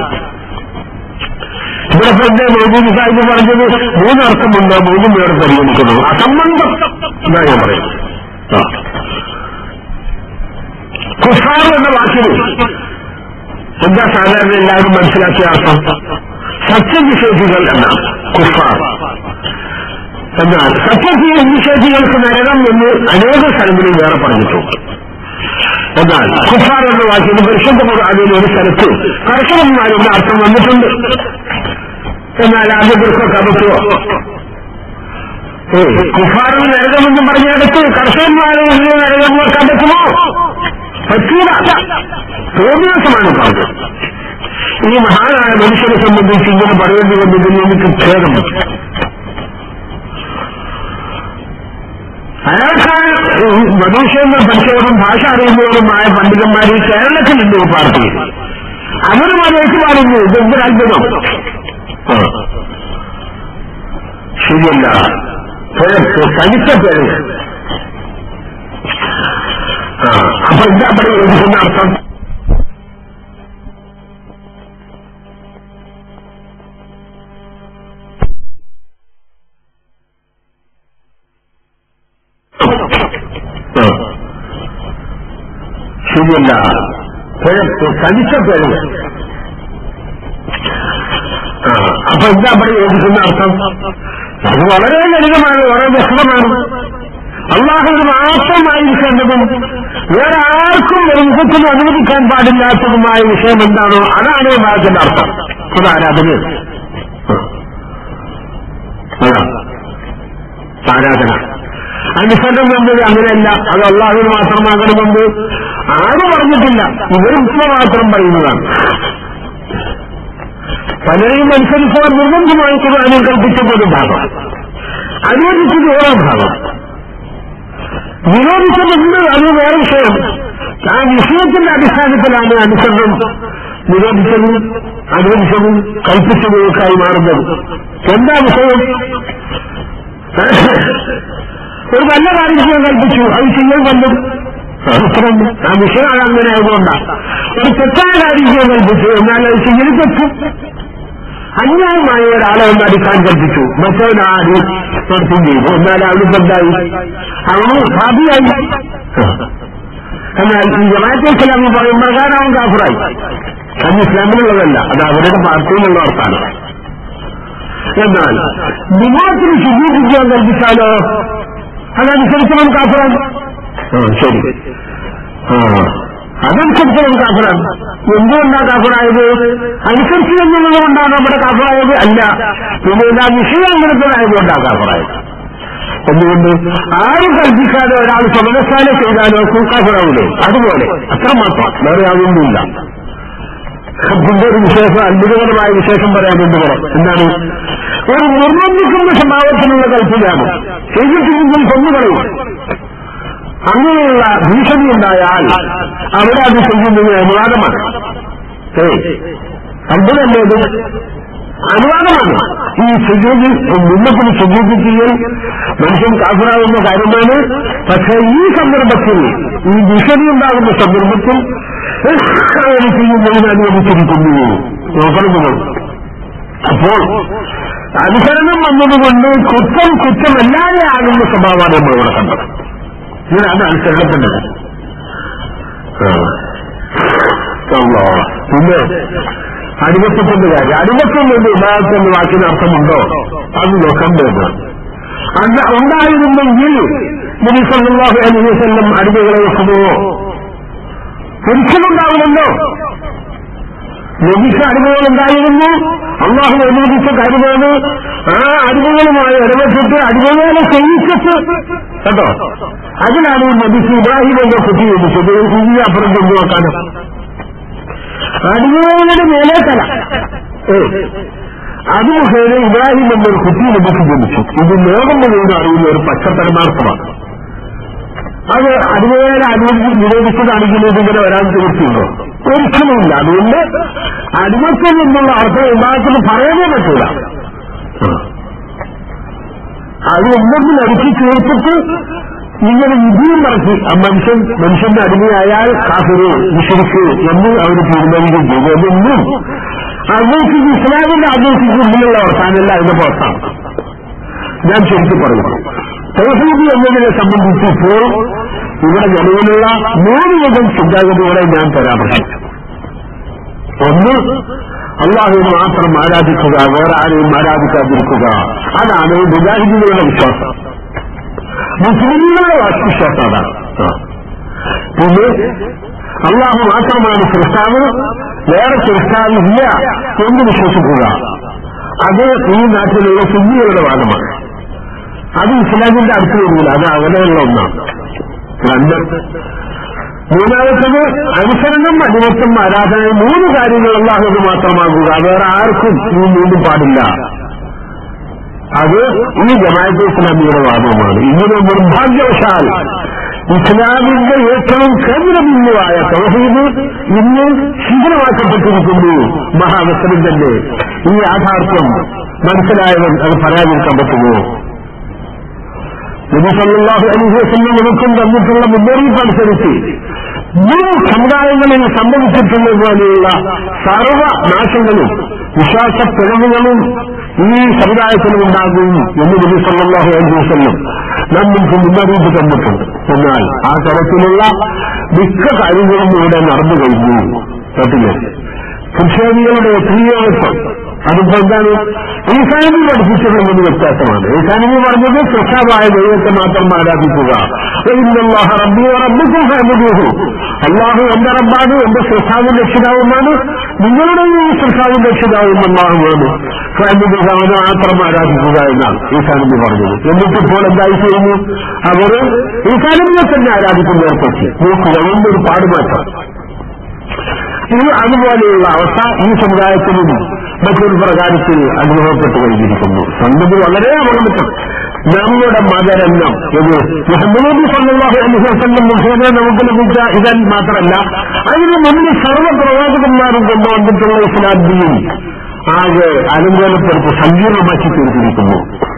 ഇവിടെ എന്റെ മൗജൂദ് സാഹിബ് പറഞ്ഞത് മൂന്നർത്ഥമുണ്ട് മൂന്നും പേർ പരിഗണിക്കുന്നു അസംബന്ധം എന്നാ ഞാൻ പറയുന്നത് ആ കുഫാർ എന്ന വാക്കിന് എന്താ സാധാരണ എല്ലാവരും മനസ്സിലാക്കിയ അർത്ഥം സത്യനിഷേധികൾ എന്നാണ് കുഫാർ എന്നാൽ സത്യനിഷേധികൾക്ക് നരകം എന്ന് അനേക സ്ഥലങ്ങളിൽ വേറെ പറഞ്ഞിട്ടുണ്ട് എന്നാൽ കുഫാർ എന്ന വാക്കിന് പരിശുദ്ധ അതിൽ ഒരു സ്ഥലത്ത് കർഷകന്മാരുടെ അർത്ഥം വന്നിട്ടുണ്ട് എന്നാൽ ആദ്യവർക്കൊക്കെ അബദ്ധമോ കുഫാറിന് നരകമെന്നും പറഞ്ഞെടുത്ത് കർഷകന്മാരെ നരകം വെക്കാൻ പറ്റുമോ പറ്റൂല തോന്നിയാസമാണ് പറഞ്ഞത് ഈ മഹാനായ മനുഷ്യനെ സംബന്ധിച്ച് ഇങ്ങനെ പറയേണ്ടി വന്നതിൽ എനിക്ക് ഖേദം അയാൾക്കാണ് മനുഷ്യങ്ങൾ പഠിച്ചവരും ഭാഷ അറിയുന്നവരുമായ പണ്ഡിതന്മാർ ഈ കേരളത്തിലുണ്ട് ഈ പാർട്ടിയിൽ അവരും അത് ഏറ്റുപാടുന്നു ഇതെന്തൊരു അത്ഭുതം ശരിയല്ല തനിച്ച പേര് അപ്പൊ എന്താ പറയുന്ന അർത്ഥം ശരിയല്ല തനിച്ച പേര് അപ്പൊ എന്താ അവിടെ യോജിക്കുന്ന അർത്ഥം അത് വളരെ ലളിതമാണ് വളരെ വ്യക്തമാണ് അള്ളാഹുവിന് മാത്രമായിരിക്കേണ്ടതും വേറെ ആർക്കും രംഗത്തിന് അനുവദിക്കാൻ പാടില്ലാത്തതുമായ വിഷയം എന്താണോ അതാണ് ഭാഗത്തിന്റെ അർത്ഥം അത് ആരാധന ആരാധന അനുസരണം എന്നത് അങ്ങനെയല്ല അത് അള്ളാഹുവിന് മാത്രമാകണമെന്ന് ആരും പറഞ്ഞിട്ടില്ല ഇവരും ഇപ്പൊ മാത്രം പറയുന്നതാണ് പലരെയും അനുസരിച്ചാൽ നിർബന്ധമായി ഖുർആാനിൽ കൽപ്പിച്ചതൊരു ഭാഗം അനുവദിച്ചത് ഓരോ ഭാഗം വിരോധിച്ചതുണ്ട് അത് വേറെ വിഷയം ആ വിഷയത്തിന്റെ അടിസ്ഥാനത്തിലാണ് അനുസരണം നിരോധിച്ചതും അനുവദിച്ചതും കൽപ്പിച്ചതുമൊക്കെയായി മാറുന്നത് എന്താ വിഷയം ഒരു നല്ല കാര്യം ചെയ്യാൻ കൽപ്പിച്ചു അത് ചെയ്യാൻ കണ്ടു ആ വിഷയം അങ്ങനെ ആയതുകൊണ്ടാണ് ഒരു തെറ്റായ കാര്യം ചെയ്യാൻ കൽപ്പിച്ചു എന്നാൽ അത് ചെയ്യൽ തെറ്റും അന്യായമായ ഒരാളെ ഒന്ന് അടിക്കാൻ കൽപ്പിച്ചു മറ്റൊരാടി നടത്തും ചെയ്തു എന്നാൽ അവനിപ്പോ എന്തായി അവന് ഭാവിയായി എന്നാൽ ഈ ജമാഅത്തെ ഇസ്ലാമി പറയുമ്പോൾ കാരണം അവൻ കാഫറായി അത് ഇസ്ലാമിലുള്ളതല്ല അത് അവരുടെ പാർട്ടിയിലുള്ള അർത്ഥാണ് എന്നാൽ നിമാത്തിന് ശുദ്ധീകരിക്കാൻ കൽപ്പിച്ചാലോ അതനുസരിച്ച് അവൻ കാഫറാണ് ശരി ആ അതനുസരിച്ച് അവൻ കാഫറാണ് എന്തുകൊണ്ടാണ് കാഫറായത് അനുസരിച്ച് എന്നുള്ളത് കൊണ്ടാണ് നമ്മുടെ കാഫറായത് അല്ല പിന്നെ ആ വിഷയം അങ്ങനത്തേതായതുകൊണ്ടാണ് കാഫറായത് എന്തുകൊണ്ട് ആരും കൽപ്പിക്കാതെ ഒരാൾ സമരശാല ചെയ്താലോ കാഫറാവില്ലേ അതുപോലെ അത്രമാത്രം വേറെ യാതൊന്നുമില്ല ഇതിന്റെ ഒരു വിശേഷം അത്ഭുതകരമായ വിശേഷം പറയാനുണ്ട് കൂടെ എന്താണ് ഒരു നിർബന്ധിക്കുന്ന സ്വഭാവത്തിലുള്ള കൽപ്പിക്കാണ് ചെയ്തിട്ടില്ലെങ്കിൽ കൊന്നുകളയും അങ്ങനെയുള്ള ഭീഷണി ഉണ്ടായാൽ അവിടെ അത് ചെയ്യുന്നത് അനുവാദമാണ് അത്ഭുതമല്ലേ ഇത് അനുവാദമാണ് ഈ സുജൂതി മുന്നത്തിന് സുജൂതി ചെയ്യൽ മനുഷ്യൻ കാഫറാവുന്ന കാര്യമാണ് പക്ഷെ ഈ സന്ദർഭത്തിൽ ഈ ഭീഷണി ഉണ്ടാകുന്ന സന്ദർഭത്തിൽ അവർ ചെയ്യുന്നതിന് അനുവദിച്ചിരിക്കുന്നു നോക്കണം അപ്പോൾ അനുസരണം വന്നതുകൊണ്ട് കുറ്റം കുറ്റമല്ലാതെ ആകുന്ന സ്വഭാവമാണ് നമ്മൾ ഇവിടെ കണ്ടത് ഇതിനാണ് അനുസരണത്തിൻ്റെ പിന്നെ അടിമത്തത്തിന്റെ കാര്യം അടിമത്തം കൊണ്ട് വിഭാഗത്ത് എന്ന വാക്കിന് അർത്ഥമുണ്ടോ അത് നോക്കാൻ പോകുന്നത് അന്ന് ഉണ്ടായിരുന്നെങ്കിൽ മുനിസല്ലാഹു അലൈഹി വസല്ലം അടിമകളെ വെക്കുമോ ഒരിക്കലുണ്ടാവുമല്ലോ ലഭിച്ച അടിമകളുണ്ടായിരുന്നു അള്ളാഹു അനുവദിച്ച കാര്യമാണ് ആ അടിമകളുമായി ഇടപെട്ടിട്ട് അടിമകളെ ചെയ്യിച്ചിട്ട് കേട്ടോ അതിനാണ് ഈ നബിക്ക് ഇബ്രാഹിം എന്ന കുട്ടി ലഭിച്ചത് ഈ അപ്പുറം കൊണ്ടുവെക്കാനും അടിമകളുടെ മേലേക്കല ഏ അത് മുഖേന ഇബ്രാഹിം എന്നൊരു കുട്ടി ലഭിച്ചു ജനിച്ചു ഇത് ലോകം മുഴുവൻ അറിയുന്ന ഒരു പച്ചത്തരമാർത്ഥമാണ് അത് അടിമകളെ അനുവദിച്ച് നിരോധിച്ചതാണെങ്കിൽ ഇതിങ്ങനെ വരാൻ തീർച്ചയുണ്ടോ ഒരിക്കലുമില്ല അതുകൊണ്ട് അടിമത്തിൽ നിന്നുള്ള അർത്ഥം വിഭാഗത്തിന് പറയാനേ പറ്റൂല അത് എന്തെങ്കിലും അടുക്കി ചേർത്തിട്ട് ഇങ്ങനെ വിധിയും നടത്തി ആ മനുഷ്യൻ മനുഷ്യന്റെ അടിമയായാൽ കാഫിറ് വിശ്വസിക്ക് എന്ന് അവർ തീരുമാനിക്കുകയും ചെയ്തു അതൊന്നും അന്വേഷിച്ച് ഇസ്ലാമിന്റെ അന്വേഷിച്ച് മുന്നിലുള്ള അവസാനമല്ല അതിന്റെ പുറത്താണ് ഞാൻ ശരിക്കും പറയുന്നു തൗഹീദ് എന്നതിനെ സംബന്ധിച്ച് ഇപ്പോൾ ഇവിടെ നിലവിലുള്ള മൂന്ന് വിധം ചിന്താഗതികളെ ഞാൻ പരാമർശിച്ചു ഒന്ന് അള്ളാഹുവിനെ മാത്രം ആരാധിക്കുക വേറെ ആരെയും ആരാധിക്കാതിരിക്കുക അതാണ് മുജാഹിദുകളുടെ വിശ്വാസം മുസ്ലിങ്ങളുടെ വിശ്വാസം അതാണ് പിന്നെ അള്ളാഹു മാത്രമാണ് സൃഷ്ടാവ് വേറെ സൃഷ്ടാവില്ല എന്ന് വിശ്വസിക്കുക അത് ഈ നാട്ടിലുള്ള സുന്നികളുടെ വാദമാണ് അത് ഇസ്ലാമിന്റെ അടുത്ത് വരില്ല അത് അങ്ങനെയുള്ള ഒന്നാണ് രണ്ട് മൂന്നാമത്തത് അനുസരണം അടിമത്തം ആരാധന മൂന്ന് കാര്യങ്ങൾ അള്ളാഹുക്ക് മാത്രമാകുക വേറെ ആർക്കും ഈ മൂന്നും പാടില്ല അത് ഈ ജമാഅത്തെ ഇസ്ലാമിയുടെ വാദവുമാണ് ഇങ്ങനെ നിർഭാഗ്യവശാൽ ഇസ്ലാമിന്റെ ഏറ്റവും കേന്ദ്രബിന്ദുവായ തൗഹീദ് ഇന്ന് ശീഘ്രമാക്കപ്പെട്ടിരിക്കുന്നു മഹാവസ്ത്രന്റെ ഈ യാഥാർത്ഥ്യം മനസ്സിലായവൻ അത് പറയാതിരിക്കാൻ പറ്റുമോ നബിസല്ലാഹു അലൈഹി വസല്ലം നമുക്കും തന്നിട്ടുള്ള മുന്നറിയിപ്പ് അനുസരിച്ച് മൂന്ന് സമുദായങ്ങളിൽ സംഭവിച്ചിട്ടുള്ള പോലെയുള്ള സർവ നാശങ്ങളും വിശ്വാസ പിഴവുകളും ഈ സമുദായത്തിലും ഉണ്ടാകും എന്ന് നബി സല്ലാഹു അലൈഹി വസല്ലം നമ്മൾക്ക് മുന്നറിയിപ്പ് തന്നിട്ടുണ്ട് എന്നാൽ ആ തരത്തിലുള്ള മിക്ക കാര്യങ്ങളും ഇവിടെ നടന്നു കഴിഞ്ഞു കേട്ടില്ലേ ക്രിസ്ത്യാനികളുടെ എത്രയോ വർഷം അതിപ്പോ എന്താണ് ഈസാനബി പഠിപ്പിച്ചിട്ടുള്ളത് വ്യത്യാസമാണ് ഈസാനബി പറഞ്ഞത് സൃഷ്ടാവായ ദൈവത്തെ മാത്രം ആരാധിക്കുക റബ്ബി റബ്ബിക്കും ഫാമിലിഹു അള്ളാഹു എന്റെ റബ്ബാണ് എന്റെ സൃഷ്ടാവും രക്ഷിതാവുമാണ് നിങ്ങളുടെ ഈ സൃഷ്ടാവും രക്ഷിതാവും അള്ളാഹുമാണ് ഫാമിലി അവനെ മാത്രം ആരാധിക്കുക എന്നാണ് ഈസാനബി പറഞ്ഞത് എന്നിട്ട് ഇപ്പോൾ എന്തായി ചെയ്യുന്നു അവർ ഈസാനബിയെ തന്നെ ആരാധിക്കുന്നവർ പറ്റി നോക്കുക എന്തൊരു പാടുമാറ്റം ഇത് അതുപോലെയുള്ള അവസ്ഥ ഈ സമുദായത്തിലും മറ്റൊരു പ്രകാരത്തിൽ അനുഭവപ്പെട്ടു കഴിഞ്ഞിരിക്കുന്നു സംഗതി വളരെ അപകടത്തിൽ നമ്മുടെ മതരംഗം ഇത് മുഹമ്മദ് സല്ലാഹു അനുഭവത്തിന്റെ മുഖേന നമുക്ക് ലഭിച്ച ഇതൻ മാത്രമല്ല അതിന് മുന്നിൽ സർവ്വ പ്രവാചകന്മാരും കൊണ്ടുവന്നിട്ടുള്ള ഇസ്ലാമിയും ആകെ അലങ്കോലപ്പെടുത്തി സങ്കീർണമാക്കി തീർത്തിരിക്കുന്നു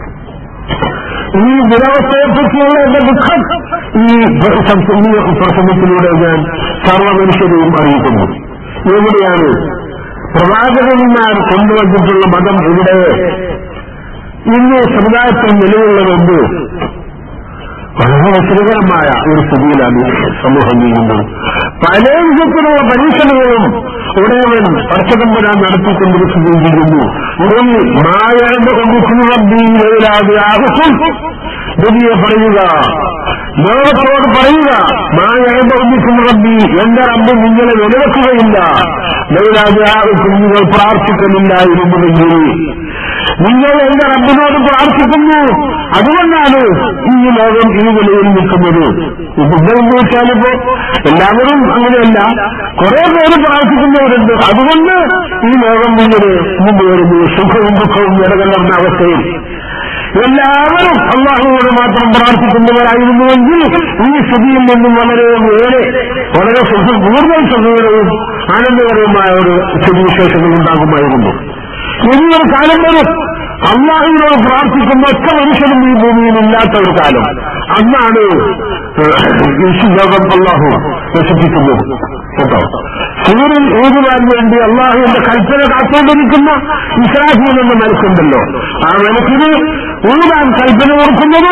ഈ ദുരവസ്ഥയെപ്പറ്റിയുള്ള എന്റെ ദുഃഖം ഈ പ്രസംഗത്തിലൂടെ ഞാൻ സർവ്വ മനുഷ്യരെയും അറിയിക്കുന്നു എവിടെയാണ് പ്രവാചകന്മാർ കൊണ്ടുവന്നിട്ടുള്ള മതം ഇവിടെ ഇന്ന് സമുദായത്തിൽ നിലവിലുള്ളതുണ്ട് വളരെ രസകരമായ ഒരു സ്ഥിതിയിലാണ് സമൂഹം നീങ്ങുന്നത് പല വിധത്തിലുള്ള പരീക്ഷണങ്ങളും ഉടയവൻ പരസ്പരം നടത്തിക്കൊണ്ടിരിക്കുകയും മായന്റെ കൊണ്ടിരിക്കുന്നതിലാതെ ആകത്തും നബിയെ പറയുക ലോകത്തോട് പറയുക മായന്റെ കൊണ്ടിരിക്കുന്ന റബ്ബി എന്റെ റബ്ബ് നിങ്ങളെ നിലനിൽക്കുകയില്ല ലൈലാജാകും നിങ്ങൾ പ്രാർത്ഥിക്കുന്നില്ലായിരുന്നുവെങ്കിൽ നിങ്ങൾ എന്റെ റബ്ബിനോട് പ്രാർത്ഥിക്കുന്നു അതുകൊണ്ടാണ് ഈ ലോകം ഈ നിലയിൽ നിൽക്കുന്നത് ഇതെന്ന് വെച്ചാലിപ്പോ എല്ലാവരും അങ്ങനെയല്ല കുറെ പേര് പ്രാർത്ഥിക്കുന്നവരുണ്ട് അതുകൊണ്ട് ഈ ലോകം ഇങ്ങനെ മുന്നേറുന്നു സുഖവും ദുഃഖവും ഇടകലർന്ന അവസ്ഥയിൽ എല്ലാവരും അള്ളാഹുവോട് മാത്രം പ്രാർത്ഥിക്കുന്നവരായിരുന്നുവെങ്കിൽ ഈ സ്ഥിതിയിൽ നിന്നും വളരെ വേറെ വളരെ സുഖം കൂടുതൽ സുഖകരവും ആനന്ദകരവുമായ ഒരു സ്ഥിതിവിശേഷങ്ങൾ ഉണ്ടാകുമായിരുന്നു ഇനിയൊരു കാലം വരും അള്ളാഹുവിനോട് പ്രാർത്ഥിക്കുന്ന ഒറ്റ മനുഷ്യനും ഈ ഭൂമിയിൽ ഇല്ലാത്ത ഒരു കാലം അന്നാണ് ലോകം അള്ളാഹു നശിപ്പിക്കുന്നത് കേട്ടോ സൂര്യൻ ഊതുവാൻ വേണ്ടി അള്ളാഹുവിന്റെ കൽപ്പന കാത്തുകൊണ്ടിരിക്കുന്ന ഇസ്രാഹീൽ എന്ന മനസ്സുണ്ടല്ലോ ആ മനസ്സിന് ഊതാൻ കൽപ്പന കൊടുക്കുന്നതും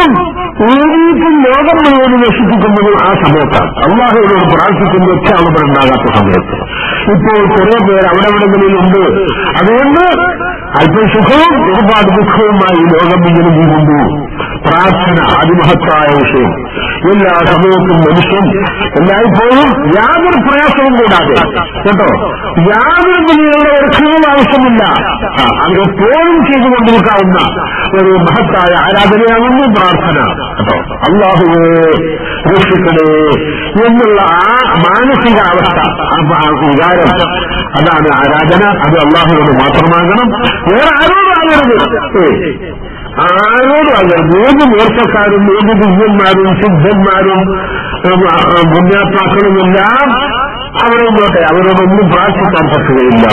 ഊരിയിട്ടും ലോകം മുഴുവൻ നശിപ്പിക്കുന്നതും ആ സമയത്താണ് അള്ളാഹുവിനോട് പ്രാർത്ഥിക്കുന്ന ഒറ്റ ഉണ്ടാകാത്ത സമയത്ത് ഇപ്പോൾ കുറെ പേർ അവിടെ എവിടെങ്കിലും ഉണ്ട് അതുകൊണ്ട് അല്പം സുഖവും ഒരുപാട് ദുഃഖവുമായി ലോകം ഇങ്ങനെ നീങ്ങുന്നു പ്രാർത്ഥന അതിമഹത്തായ വിഷയം എല്ലാ സമയത്തും മനുഷ്യൻ എല്ലായ്പ്പോഴും യാതൊരു പ്രയാസവും കൂടാതെ കേട്ടോ യാതൊരു നിലയിലുള്ള ഒരുക്കവും ആവശ്യമില്ല ആ, അതെപ്പോഴും ചെയ്തുകൊണ്ടിരിക്കാവുന്ന ഒരു മഹത്തായ ആരാധനയാകുന്നു പ്രാർത്ഥന കേട്ടോ അള്ളാഹുവേ രക്ഷിക്കണേ എന്നുള്ള ആ മാനസിക അവസ്ഥ ആ ആ വികാരം അതാണ് ആരാധന അത് അള്ളാഹുവിനോട് മാത്രമാകണം വേറെ ആരോടും ആകരുത് ഏ ആരോടും ആകരുത് ഏത് നേർച്ചക്കാരും ഏത് ദിവ്യന്മാരും സിദ്ധന്മാരും മുന്നാത്മാക്കളും എല്ലാം അവിടെ നോട്ടെ അവരോടൊന്നും പ്രാർത്ഥിക്കാൻ പറ്റുകയില്ല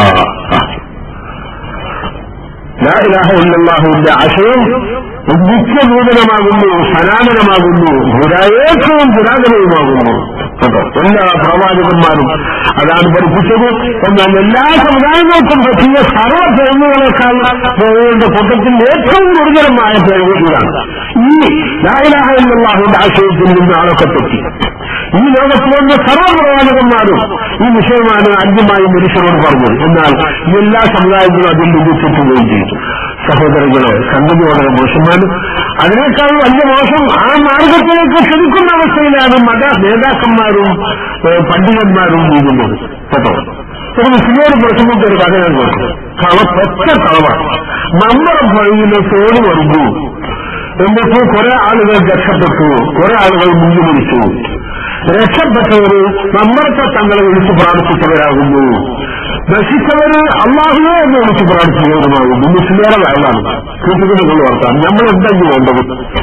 ലാ ഇലാഹ ഇല്ലല്ലാഹുവിന്റെ ആശയം നിത്യനൂതനമാകുന്നു സനാതനമാകുന്നു ഏറ്റവും പുരാതനവുമാകുന്നു കേട്ടോ എല്ലാ പ്രവാചകന്മാരും അതാണ് പഠിപ്പിച്ചത് എന്നാൽ എല്ലാ സമുദായങ്ങൾക്കും പറ്റിയ സർവ്വ പിഴവുകളെക്കാൾ പിഴവുകളുടെ കൂട്ടത്തിൽ ഏറ്റവും ഗുരുതരമായ പിഴവ് ഇതാണ് ഈ ലായിലാഹുല്ലാഹുവിന്റെ ആശയത്തിൽ നിന്ന് ആളൊക്കെ തെറ്റി ഈ ലോകത്തിലുള്ള സർവ്വ പ്രവാചകന്മാരും ഈ വിഷയമാണ് ആദ്യമായി മനുഷ്യരോട് പറഞ്ഞത് എന്നാൽ എല്ലാ സമുദായങ്ങളും അതിൽ നിന്ന് തെറ്റുകയും ചെയ്തു സഹോദരങ്ങളെ സംഗതി വളരെ മോശമാണ് അതിനേക്കാൾ വലിയ മോശം ആ മാർഗത്തിലേക്ക് ക്ഷണിക്കുന്ന അവസ്ഥയിലാണ് മത നേതാക്കന്മാരും ഏഹ്, പണ്ഡിതന്മാരും നീങ്ങുന്നത് കേട്ടോ ഒരു മുസ്ലിം പ്രസംഗത്തെ ഒരു കഥ ഞാൻ കേട്ടു കള ഒറ്റ കളവാണ് നമ്മുടെ വഴിയിലെ തോട് വരുന്നു എന്നിട്ട് കുറെ ആളുകൾ രക്ഷപ്പെട്ടു കുറെ ആളുകൾ മുങ്ങി മരിച്ചു രക്ഷപ്പെട്ടവര് നമ്മൾക്ക് തങ്ങളെ വിളിച്ച് പ്രാർത്ഥിച്ചവരാകുന്നു നശിച്ചവര് അള്ളാഹുവെ എന്ന് വിളിച്ച് പ്രാർത്ഥിച്ചവരുമാകുന്നു മുസ്ലിയുടെ വയലാണ് കൂട്ടുകുട്ടികൾ ഓർത്താൻ നമ്മൾ എന്തെങ്കിലും വേണ്ടത്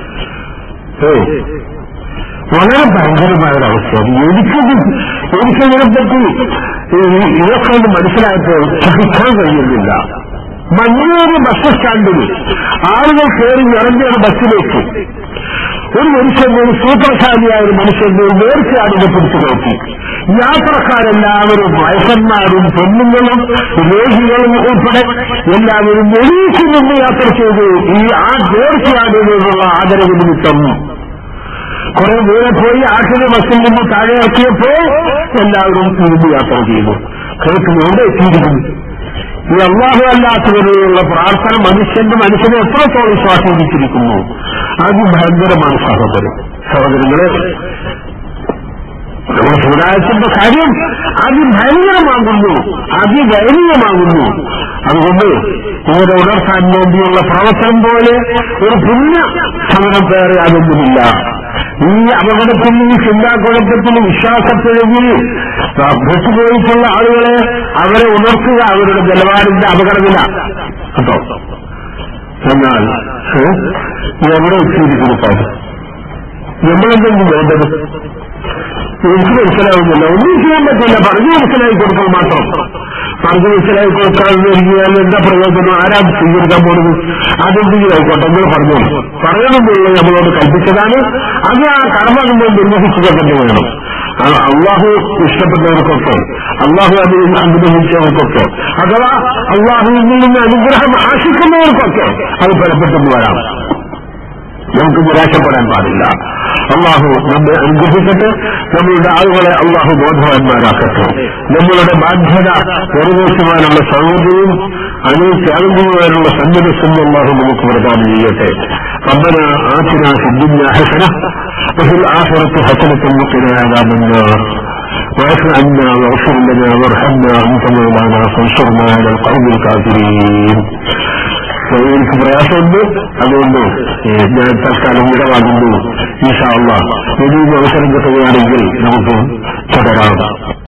ഏ വളരെ ഭയങ്കരമായ ഒരു അവസ്ഥയാണ് എനിക്കത് എനിക്കതിനെപ്പറ്റി ഈ- ഇതൊക്കെ ഒന്ന് മനസ്സിലായപ്പോൾ സഹിക്കാൻ കഴിയുന്നില്ല മഞ്ഞൂര് ബസ് സ്റ്റാൻഡിൽ ആളുകൾ കയറി ഇറങ്ങിയാണ് ബസ്സിലേക്ക് ഒരു മനുഷ്യൻ ഒരു സൂത്രശാലിയായ ഒരു മനുഷ്യന്റെ നേർച്ചയാടിനെ പിടിച്ചു നോക്കി യാത്രക്കാരെല്ലാവരും വയസ്സന്മാരും പെണ്ണുങ്ങളും രോഗികളും ഉൾപ്പെടെ എല്ലാവരും എണീച്ചു നിന്ന് യാത്ര ചെയ്തു ഈ ആ നേർച്ചയാടിനോടുള്ള ആദരവ് നിമിത്തം കുറെ ദൂരെ പോയി ആട്ടിന് ബസ്സിൽ നിന്ന് താഴെ ഇറക്കിയപ്പോൾ എല്ലാവരും ഇരുന്ന് യാത്ര ചെയ്തു കേൾക്കുന്നു എവിടെ എത്തിയിരിക്കുന്നു ഈ അള്ളാഹു അല്ലാത്തവരെയുള്ള പ്രാർത്ഥന മനുഷ്യന്റെ മനുഷ്യനെ എത്രത്തോളം സ്വാധീനിച്ചിരിക്കുന്നു അത് ഭയങ്കരമാണ് സഹോദരൻ സഹോദരങ്ങളെ നമ്മുടെ സമുദായത്തിന്റെ കാര്യം അതിഭയങ്കരമാകുന്നു അതിദയനീയമാകുന്നു അതുകൊണ്ട് ഇവരെ ഉണർത്താൻ വേണ്ടിയുള്ള പ്രവർത്തനം പോലെ ഒരു പുണ്യ സമരം വേറെ അതൊന്നുമില്ല ഈ അപകടത്തിൽ ഈ ചിന്താക്കുഴപ്പത്തിൽ വിശ്വാസപ്പിഴവിൽ വിട്ടുപോയിട്ടുള്ള ആളുകളെ അവരെ ഉണർത്തുക അവരുടെ നിലവാരത്തിന്റെ അപകടമില്ല കേട്ടോ എന്നാൽ ഏ, എവിടെ എത്തിയിരിക്കുന്നു കാര്യം നമ്മളെന്തെങ്കിലും വേണ്ടത് എനിക്ക് മനസ്സിലാവുന്നില്ല ഒന്നും ചെയ്യാൻ പറ്റില്ല പറഞ്ഞു മനസ്സിലാക്കി കൊടുക്കാൻ മാത്രം പറഞ്ഞു മനസ്സിലാക്കി കൊടുക്കാൻ കഴിഞ്ഞാൽ എന്താ പ്രയോജനം ആരാ സ്വീകരിക്കാൻ പോകുന്നത് അതെന്തെങ്കിലും ആയിക്കോട്ടെ നിങ്ങൾ പറഞ്ഞു പറയണമെന്നുള്ള നമ്മളോട് കൽപ്പിച്ചതാണ് അത് ആ കർമ്മം നമ്മൾ നിർവഹിക്കുക തന്നെ വേണം ആ അള്ളാഹു ഇഷ്ടപ്പെട്ടവർക്കൊക്കെ അള്ളാഹു അതിൽ അനുഗ്രഹിച്ചവർക്കൊക്കെ അഥവാ അള്ളാഹുവിൽ നിന്ന് അനുഗ്രഹം ആശിക്കുന്നവർക്കൊക്കെ അത് ഫലപ്പെട്ടെന്ന് വരാം നമുക്ക് നിരാശപ്പെടാൻ പാടില്ല അള്ളാഹു നമ്മെ അനുഗ്രഹിക്കട്ടെ നമ്മളുടെ ആളുകളെ അള്ളാഹു ബോധവാന്മാരാക്കട്ടെ നമ്മളുടെ ബാധ്യത നിറവേറ്റുവാനുള്ള സൗകര്യവും അതിനെ ത്യാഗം ചെയ്യുവാനുള്ള സന്മനസ്സും അള്ളാഹു നമുക്ക് പ്രദാനം ചെയ്യട്ടെ ربنا آتنا في الدنيا حسنة وفي الآخرة حسنة وقنا عذاب النار واعف عنا واغفر لنا وارحمنا أنت مولانا فانصرنا على القوم الكافرين എനിക്ക് പ്രയാസമുണ്ട് അതുകൊണ്ട് ഏഹ്, ഞാൻ തൽക്കാലം ഇടവാകുന്നു ഈശാ അള്ളാഹ് ഇനിയും അവസരം കിട്ടുകയാണെങ്കിൽ നമുക്ക് തുടരാം